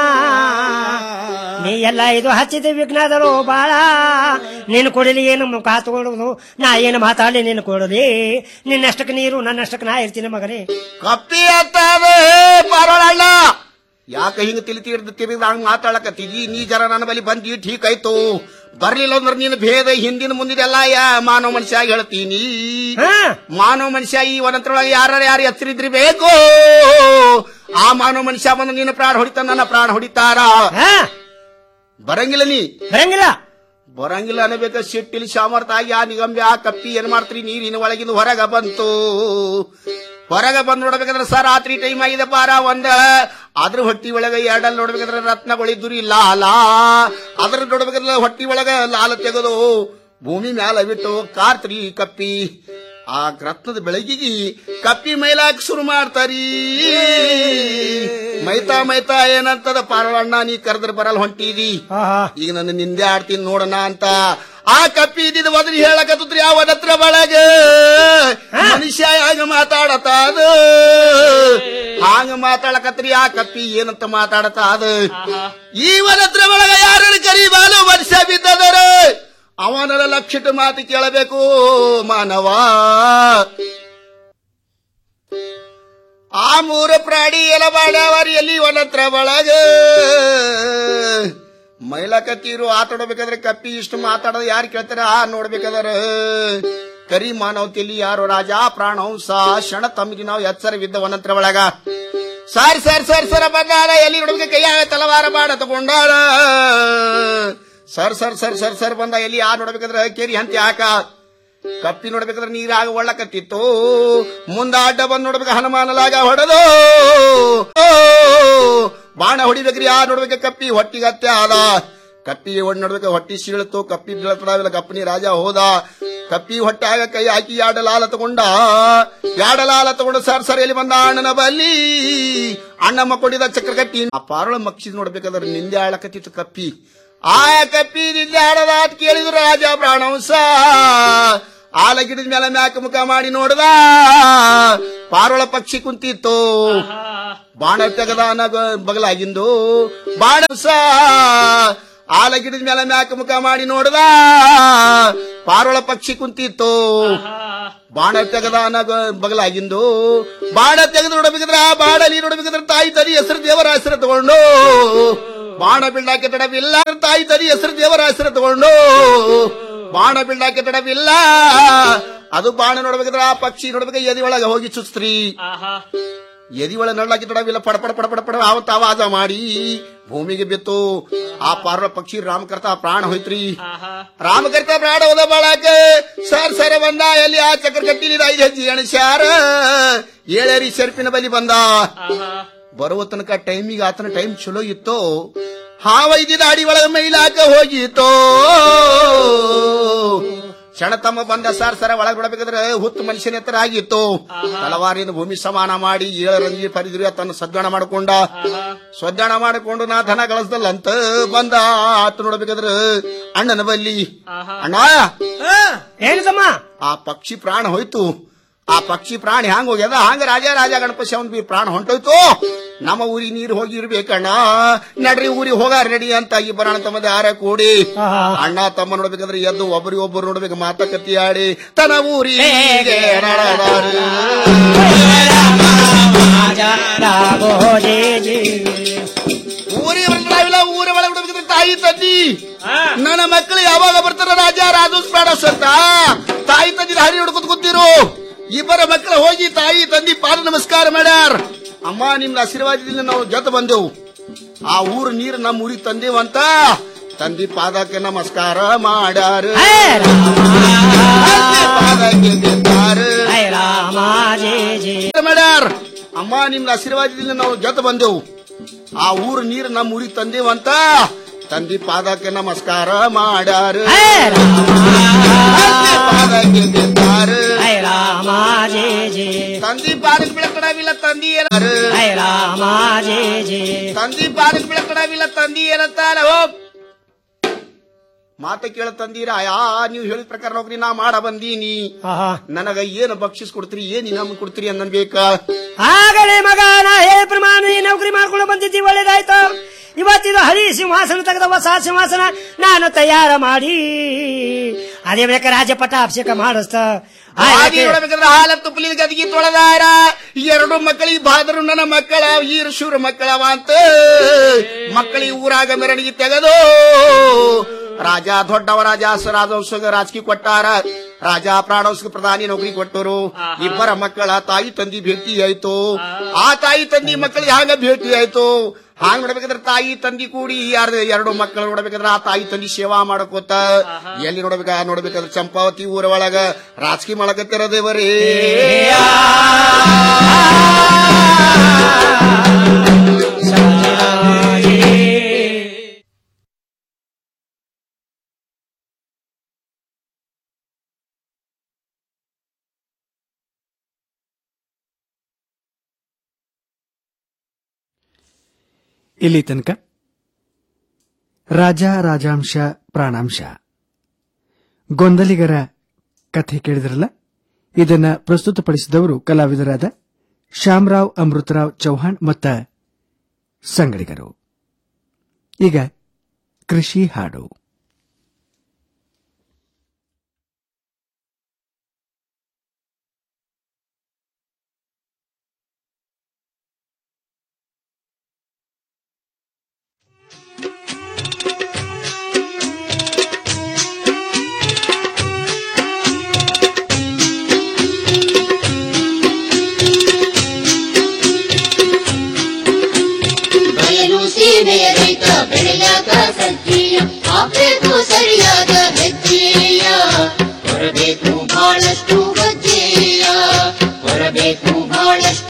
[SPEAKER 10] ನೀ ಎಲ್ಲ ಇದು ಹಚ್ಚಿದ ವಿಘ್ನದರು ಬಾಳ ನಿನ್ನ ಕೂಡಲಿ ಏನು ಮುಖ ತಗೊಳ್ಳೋದು ನಾ ಏನು ಮಾತಾಡಲಿ ನಿನ್ನ ಕೂಡಲಿ ನಿನ್ನಷ್ಟಕ್ಕೆ ನೀರು ನನ್ನಷ್ಟಕ್ಕೆ ನಾ ಇರ್ತೀನಿ ಮಗನೇ
[SPEAKER 12] ಕಪ್ಪಿ ಅಂತ ಪಾರೋಳಣ್ಣ ಯಾಕ ಹಿಂಗ ತಿಳಿ ತಿರ್ದು ತಿರುಗಿ ಹಂಗ ಮಾತಾಡಕತ್ತಿದಿ ನೀ ಜರ ನನ್ನ ಬಳಿ ಬಂದಿ ಠೀಕ್ ಆಯ್ತು ಬರ್ಲಿಲ್ಲ ಅಂದ್ರೆ ನೀನು ಭೇದ ಹಿಂದಿನ ಮುಂದಿದೆಲ್ಲ ಯಾ ಮಾನವ ಮನುಷ್ಯ ಆಗಿ ಹೇಳ್ತೀನಿ ಮಾನವ ಮನುಷ್ಯ ಈ ಒಂದೊಂದ್ರೊಳಗೆ ಯಾರು ಯಾರು ಎಚ್ಚರಿದ್ರಿ ಬೇಕು ಆ ಮಾನವ ಮನುಷ್ಯ ಬಂದು ನಿನ್ನ ಪ್ರಾಣ ಹೊಡಿತಾನ ನನ್ನ ಪ್ರಾಣ ಹೊಡಿತಾರ ಬರಂಗಿಲ್ಲ ನೀ
[SPEAKER 10] ಬರಂಗಿಲ್ಲ
[SPEAKER 12] ಬರಂಗಿಲ್ಲ ಅನ್ನಬೇಕ ಸಿಟ್ಟಿಲಿ ಸಾಮರ್ಥ ಆಗಿ ಆ ನಿಗಂಬೆ ಆ ಕಪ್ಪಿ ಏನ್ ಮಾಡ್ತೀರಿ ನೀರಿನ ಒಳಗಿಂದ ಹೊರಗ ಬಂತು ಹೊರಗ ಬಂದ್ ನೋಡ್ಬೇಕಾದ್ರೆ ಸರ್ ರಾತ್ರಿ ಟೈಮ್ ಆಗಿದೆ ಪಾರ ಒಂದ ಅದ್ರ ಹೊಟ್ಟಿ ಒಳಗ ಎರಡಲ್ಲಿ ನೋಡ್ಬೇಕಾದ್ರೆ ರತ್ನಗಳಿದ್ದುರಿ ಲಾಲ ಅದ್ರ ನೋಡ್ಬೇಕಾದ್ರೆ ಹೊಟ್ಟಿ ಒಳಗ ಲಾಲ ತೆಗೆದು ಭೂಮಿ ಮ್ಯಾಲ ಬಿಟ್ಟು ಕಾರ್ತ್ರಿ ಕಪ್ಪಿ ಆ ರತ್ನದ ಬೆಳಗಿಗೆ ಕಪ್ಪಿ ಮೈಲಾಕ್ ಶುರು ಮಾಡ್ತಾರೀ ಮೈತಾ ಮೈತಾ ಏನಂತದ ಪಾರವಣ್ಣ ನೀ ಕರೆದ್ರೆ ಬರಲ್ಲ ಹೊಂಟಿದಿ ಈಗ ನನ್ನ ನಿಂದೆ ಆಡ್ತೀನಿ ನೋಡೋಣ ಅಂತ ಆ ಕಪ್ಪಿ ಇದ್ದಿದ್ ಒದ್ರಿ ಹೇಳಕತ್ರಿ ಆ ಒದತ್ರ ಒಳಗ ಮನುಷ್ಯ ಹಂಗ ಮಾತಾಡತಾದ ಹಾಂಗ ಹಿಂಗ ಮಾತಾಡಕತ್ರಿ ಆ ಕಪ್ಪಿ ಏನಂತ ಮಾತಾಡತ ಅದ ಈವನ ಹತ್ರ ಒಳಗ ಯಾರನ್ನ ಕರಿಬಾಲು ವರ್ಷ ಬಿದ್ದದರ ಅವನ ಲಕ್ಷಿತ ಮಾತು ಕೇಳಬೇಕು ಮಾನವ ಆ ಮೂರು ಪ್ರಾಣಿ ಎಲ್ಲ ಮಾಡ್ಯಾವರಿ ಎಲ್ಲಿ ಇವನತ್ರ ಒಳಗ ಮೈಲಕತ್ತೀರು ಆತಾಡಬೇಕಾದ್ರೆ ಕಪ್ಪಿ ಇಷ್ಟು ಮಾತಾಡೋದು ಯಾರು ಕೇಳ್ತಾರೆ ಆ ನೋಡ್ಬೇಕಾದ್ರ ಕರಿ ಮಾನವ ತೆಲಿ ಯಾರು ರಾಜ ಪ್ರಾಣವಂಸ ಶಣ ತಮ್ಮಿಗೆ ನಾವು ಎಚ್ಚರ ಬಿದ್ದ ವನಂತ್ರ ಒಳಗ ಸರ್ ಸರ್ ಸರ್ ಸರ್ ಬಂದಾರ ಎಲ್ಲಿ ನೋಡ್ಬೇಕು ಕೈಯಾಗ ತಲವಾರ ಬಾಡ ತಗೊಂಡಾರ sir sir sir sir sir ಬಂದ ಎಲ್ಲಿ ಯಾರು ನೋಡ್ಬೇಕಾದ್ರೆ ಕೇರಿ ಹಂತಿ ಹಾಕ ಕಪ್ಪಿ ನೋಡ್ಬೇಕಾದ್ರೆ ನೀರಾಗ ಒಳ್ಳಕತ್ತಿತ್ತು ಮುಂದ ಅಡ್ಡ ಬಂದ್ ನೋಡ್ಬೇಕು ಹನುಮಾನಲಾಗ ಹೊಡೆದು ಓ, ಬಾಣ ಹೊಡಿಬೇಕ್ರಿ ಯಾರು ನೋಡ್ಬೇಕು ಕಪ್ಪಿ ಹೊಟ್ಟಿಗತ್ತೆ ಆದ ಕಪ್ಪಿ ಹೊಡ್ ನೋಡ್ಬೇಕು ಹೊಟ್ಟಿ ಸೀಳ್ತು ಕಪ್ಪಿ ಬೀಳತ್ತಡಾವಿಲ್ಲ ಕಪ್ಪನಿ ರಾಜ ಹೋದ ಕಪ್ಪಿ ಹೊಟ್ಟಾಗ ಕೈ ಹಾಕಿ ಯಾಡಲಾಲ ತಗೊಂಡ ಯಾಡಲಾಲ ತಗೊಂಡು ಸರ್ ಸರ್ ಎಲ್ಲಿ ಬಂದ ಅಣ್ಣನ ಬಲ್ಲಿ ಅಣ್ಣ ಮಕ್ಕೊಂಡಿದ್ದ ಚಕ್ರ ಕಟ್ಟಿ ಆ ಪಾರಳ ಮಕ್ಷಿ ನೋಡ್ಬೇಕಾದ್ರೆ ನಿಂದೆ ಆಳಕತ್ತಿತ್ತು ಕಪ್ಪಿ ಆ ಕಪ್ಪಿ ನಿಂದೆ ಆಡದ ಅಂತ ಕೇಳಿದ್ರು ರಾಜ ಪ್ರಾಣವಂಸ ಆಲ ಗಿಡದ ಮೇಲೆ ಮ್ಯಾಕ ಮುಖ ಮಾಡಿ ನೋಡ್ದ ಪಾರೋಳ ಪಕ್ಷಿ ಕುಂತಿತ್ತು ಬಾಣ ತೆಗದಾನ ಬಗಲಾಗಿಂದು ಬಾಣ ಸ ಆಲ ಗಿಡದ ಮೇಲೆ ಮ್ಯಾಕ ಮುಖ ಮಾಡಿ ನೋಡ್ದ ಪಾರೋಳ ಪಕ್ಷಿ ಕುಂತಿತ್ತು ಬಾಣ ತೆಗದಾನ ಬಗಲಾಗಿಂದು ಬಾಣ ತೆಗೆದು ನೋಡಬೇಕಿದ್ರ ಆ ಬಾಣಲಿ ನೋಡಬೇಕಿದ್ರೆ ತಾಯಿ ತರಿ ಹೆಸರು ದೇವರ ಹೆಸರು ತಗೊಂಡು ಬಾಣ ಬಿಡಾಕೆ ತಡವಿಲ್ಲ ತಾಯಿ ತರಿ ಹೆಸರು ದೇವರ ಹೆಸರು ತಗೊಂಡು ಬಾಣ ಬಿಡಾಕೆ ತಡವಿಲ್ಲ ಅದು ಬಾಣ ನೋಡ್ಬೇಕಿದ್ರೆ ಆ ಪಕ್ಷಿ ನೋಡ್ಬೇಕು ಎದಿ ಒಳಗೆ ಹೋಗಿ ಚುಸ್ತ್ರಿ ಎದಿ ಒಳಗೆ ನಡ್ಲಾಕಿ ತಡವಿಲ್ಲ ಪಡ ಪಡ ಪಡ ಪಡ ಪಡ ಆವತ್ತ ಆವಾಜ ಮಾಡಿ ಭೂಮಿಗೆ ಬಿತ್ತು ಆ ಪಾರ್ವ ಪಕ್ಷಿ ರಾಮಕರ್ತ ಪ್ರಾಣ ಹೋಯ್ತ್ರಿ ರಾಮಕರ್ತ ಪ್ರಾಣ ಹೋದ ಬಾಳಕ ಸರ್ ಸರ ಬಂದ ಎಲ್ಲಿ ಆ ಚಕ್ರ ಕಟ್ಟಿಲಿ ಐದು ಹೆಜ್ಜೆ ಎಣಸ್ಯಾರ ಏಳೇರಿ ಸೆರ್ಪಿನ ಬಲಿ ಬಂದ ಬರುವ ತನಕ ಟೈಮಿಗೆ ಆತನ ಟೈಮ್ ಚಲೋ ಇತ್ತು ಹಾವ ಇದ್ದಿದ್ದ ಅಡಿ ಒಳಗ ಮೈಲಾಕ ಹೋಗಿತ್ತು ಕ್ಷಣ ತಮ್ಮ ಬಂದ ಸರ್ ಸರ ಒಳಗೆ ಬಿಡಬೇಕಾದ್ರೆ ಹುತ್ತು ಮನುಷ್ಯನ ಎತ್ತರ ಆಗಿತ್ತು ತಲವಾರಿಯಿಂದ ಭೂಮಿ ಸಮಾನ ಮಾಡಿ ಏಳರಂಗಿ ಪರಿದ್ರು ತನ್ನ ಸದ್ಗಾಣ ಮಾಡಿಕೊಂಡ ಸದ್ಗಾಣ ಮಾಡಿಕೊಂಡು ನಾ ಧನ ಗಳಿಸ್ದಲ್ಲಂತ ಬಂದ ಆತ ನೋಡ್ಬೇಕಾದ್ರೆ ಅಣ್ಣನ ಬಲ್ಲಿ ಅಣ್ಣ
[SPEAKER 10] ಹೇಳಿದಮ್ಮ
[SPEAKER 12] ಆ ಪಕ್ಷಿ ಪ್ರಾಣ ಹೋಯ್ತು ಆ ಪಕ್ಷಿ ಪ್ರಾಣಿ ಹ್ಯಾಂಗ ಹೋಗ್ಯದ ಹಂಗ ರಾಜ ರಾಜ ಗಣಪತಿ ಅವನ್ ಬಿ ಪ್ರಾಣ ಹೊಂಟೋಯ್ತು ನಮ್ಮ ಊರಿಗೆ ನೀರು ಹೋಗಿ ಇರ್ಬೇಕಣ್ಣ ನಡ್ರಿ ಊರಿಗೆ ಹೋಗ ರೆಡಿ ಅಂತ ಇಬ್ಬರ ತಮ್ಮದ ಯಾರ ಕೂಡಿ ಅಣ್ಣ ತಮ್ಮ ನೋಡ್ಬೇಕಂದ್ರೆ ಎದ್ದು ಒಬ್ಬರಿಗೆ ಒಬ್ಬರು ನೋಡ್ಬೇಕು ಮಾತುಕತೆ ಆಡಿ ತನ್ನ ಊರಿಗೆ ನಡೆದಾರು. ಊರಿಗೆ ಬರ್ತಾವಿಲ್ಲ ಊರ ಒಳಗೆ ಬಿಡ್ಬೇಕಂದ್ರೆ ತಾಯಿ ತಂದಿ ನನ್ನ ಮಕ್ಕಳು ಯಾವಾಗ ಬರ್ತಾರ ರಾಜ ರಾಜೋಸ್ ಪ್ರಾಡೋಸ್ ಅಂತ ತಾಯಿ ತಂದಿ ಹರಿ ಹಿಡ್ಕೊತ ಕೂತಿರು ಇಬ್ಬರ ಮಕ್ಕಳು ಹೋಗಿ ತಾಯಿ ತಂದಿ ಪಾದ ನಮಸ್ಕಾರ ಮಾಡ್ಯಾರ ಅಮ್ಮ ನಿಮ್ನ ಆಶೀರ್ವಾದದಿಂದ ನಾವು ಜೊತೆ ಬಂದೆವು ಆ ಊರು ನೀರು ನಮ್ಮ ಊರಿಗೆ ತಂದೇವಂತ ತಂದಿ ಪಾದಕ್ಕೆ ನಮಸ್ಕಾರ ಮಾಡ್ಯಾರ ತಂದಿ ಪಾದಕ್ಕೆ ಬಿದ್ದಾರ. ಮಾಡ್ಯಾರ ಅಮ್ಮ ನಿಮ್ನ ಆಶೀರ್ವಾದದಿಂದ ನಾವು ಜೊತೆ ಬಂದೆವು ಆ ಊರು ನೀರು ನಮ್ಮ ಊರಿಗೆ ತಂದೇವಂತ ತಂದಿ ಪಾದಕ್ಕೆ ನಮಸ್ಕಾರ ಮಾಡ್ಯಾರ ತಂದಿ ಪಾದಕ್ಕೆ ಬಿದ್ದಾರ. ತಂದಿ ಪಾದಕ್ಕೆ ಬೆಳಕಡವಿಲ್ಲ ತಂದಿ ಏನಾರ ತಂದಿ ಪಾದಕ್ಕೆ ಬೆಳಕಡವಿಲ್ಲ ತಂದಿ ಏನಂತಾರ ಹೋಗ್ ಮಾತ ಕೇಳ ತಂದೀರ ಯಾ ನೀವು ಹೇಳಿದ ಪ್ರಕಾರ ನೌಕರಿ ನಾ ಮಾಡ ಬಂದೀನಿ ನನಗ ಏನು ಬಕ್ಷಿಸ್ ಕೊಡ್ತೀರಿ ಏನ್ ಇನಾಮ್ ಕೊಡ್ತೀರಿ ಅನ್ನನ್ಬೇಕ
[SPEAKER 10] ಆಗಲೇ ಮಗ ನಾ ಹೇ ಪ್ರಮಾಣ ಈ ನೌಕರಿ ಮಾಡ್ಕೊಂಡು ಬಂದಿದ್ದಿ ಒಳ್ಳೇದಾಯ್ತು ಇವತ್ತಿದು ಹರಿ ಸಿಂಹಾಸನ ತೆಗೆದ ಹೊಸ ಸಿಂಹಾಸನ ನಾನು ತಯಾರ ಮಾಡಿ ಅದೇ ಬೇಕಾ ರಾಜ ಪಟ್ಟಾಭಿಷೇಕ ಮಾಡಿಸ್ತ
[SPEAKER 12] ಹಾಗೆ ನೋಡಬೇಕಂದ್ರೆ ಹಾಲ ತುಪ್ಪಲಿ ಗದಗಿ ತೊಳೆದಾರ ಎರಡು ಮಕ್ಕಳಿಗೆ ಬಾದರು ನನ್ನ ಮಕ್ಕಳ ಈರು ಶೂರ ಮಕ್ಕಳವ ಅಂತ ಮಕ್ಕಳಿಗೆ ಊರಾಗ ಮೆರವಣಿಗೆ ತೆಗೆದು ರಾಜ ದೊಡ್ಡವ ರಾಜ ರಾಜವಂಶಗ ರಾಜಕೀಯ ಕೊಟ್ಟಾರ ರಾಜ ಪ್ರಾಣವಂಶಕ್ಕೆ ಪ್ರಧಾನಿ ನೌಕರಿ ಕೊಟ್ಟರು ಇಬ್ಬರ ಮಕ್ಕಳ ತಾಯಿ ತಂದಿ ಭೇಟಿ ಆಯ್ತು ಆ ತಾಯಿ ತಂದಿ ಮಕ್ಕಳಿಗೆ ಹಾಗ ಭೇಟಿ ಆಯ್ತು ಹಾಂಗ್ ನೋಡ್ಬೇಕಾದ್ರೆ ತಾಯಿ ತಂದಿ ಕೂಡಿ ಯಾರ್ದು ಎರಡು ಮಕ್ಕಳು ನೋಡ್ಬೇಕಾದ್ರೆ ಆ ತಾಯಿ ತಂದಿ ಸೇವಾ ಮಾಡಕೋತ ಎಲ್ಲಿ ನೋಡ್ಬೇಕ ನೋಡ್ಬೇಕಾದ್ರೆ ಚಂಪಾವತಿ ಊರ ಒಳಗ ರಾಜಕೀಯ ಮಾಡಕತ್ತಿರ ದೇವರೇ
[SPEAKER 2] ಇಲ್ಲಿ ತನಕ ರಾಜ ರಾಜಾಂಶ ಪ್ರಾಣಾಂಶ ಗೊಂದಲಿಗರ ಕಥೆ ಕೇಳಿದ್ರಲ್ಲ ಇದನ್ನ ಪ್ರಸ್ತುತಪಡಿಸಿದವರು ಕಲಾವಿದರಾದ ಶ್ಯಾಮರಾವ್ ಅಮೃತರಾವ್ ಚೌಹಾಣ್ ಮತ್ತ ಸಂಗಡಿಗರು ಈಗ ಕೃಷಿ ಹಾಡು
[SPEAKER 13] ಬಯಲು ಸೀಮೆಯ ರೈತ ಬೆಳೆಯಾಗ ಸಜ್ಜೀಯ ಹಾಕ್ಬೇಕು ಸರಿಯಾದ ಹೆಜ್ಜೆಯ ಹೊರಬೇಕು ಬಹಳಷ್ಟು ಗಜ್ಜೆಯ ಹೊರಬೇಕು ಬಹಳಷ್ಟು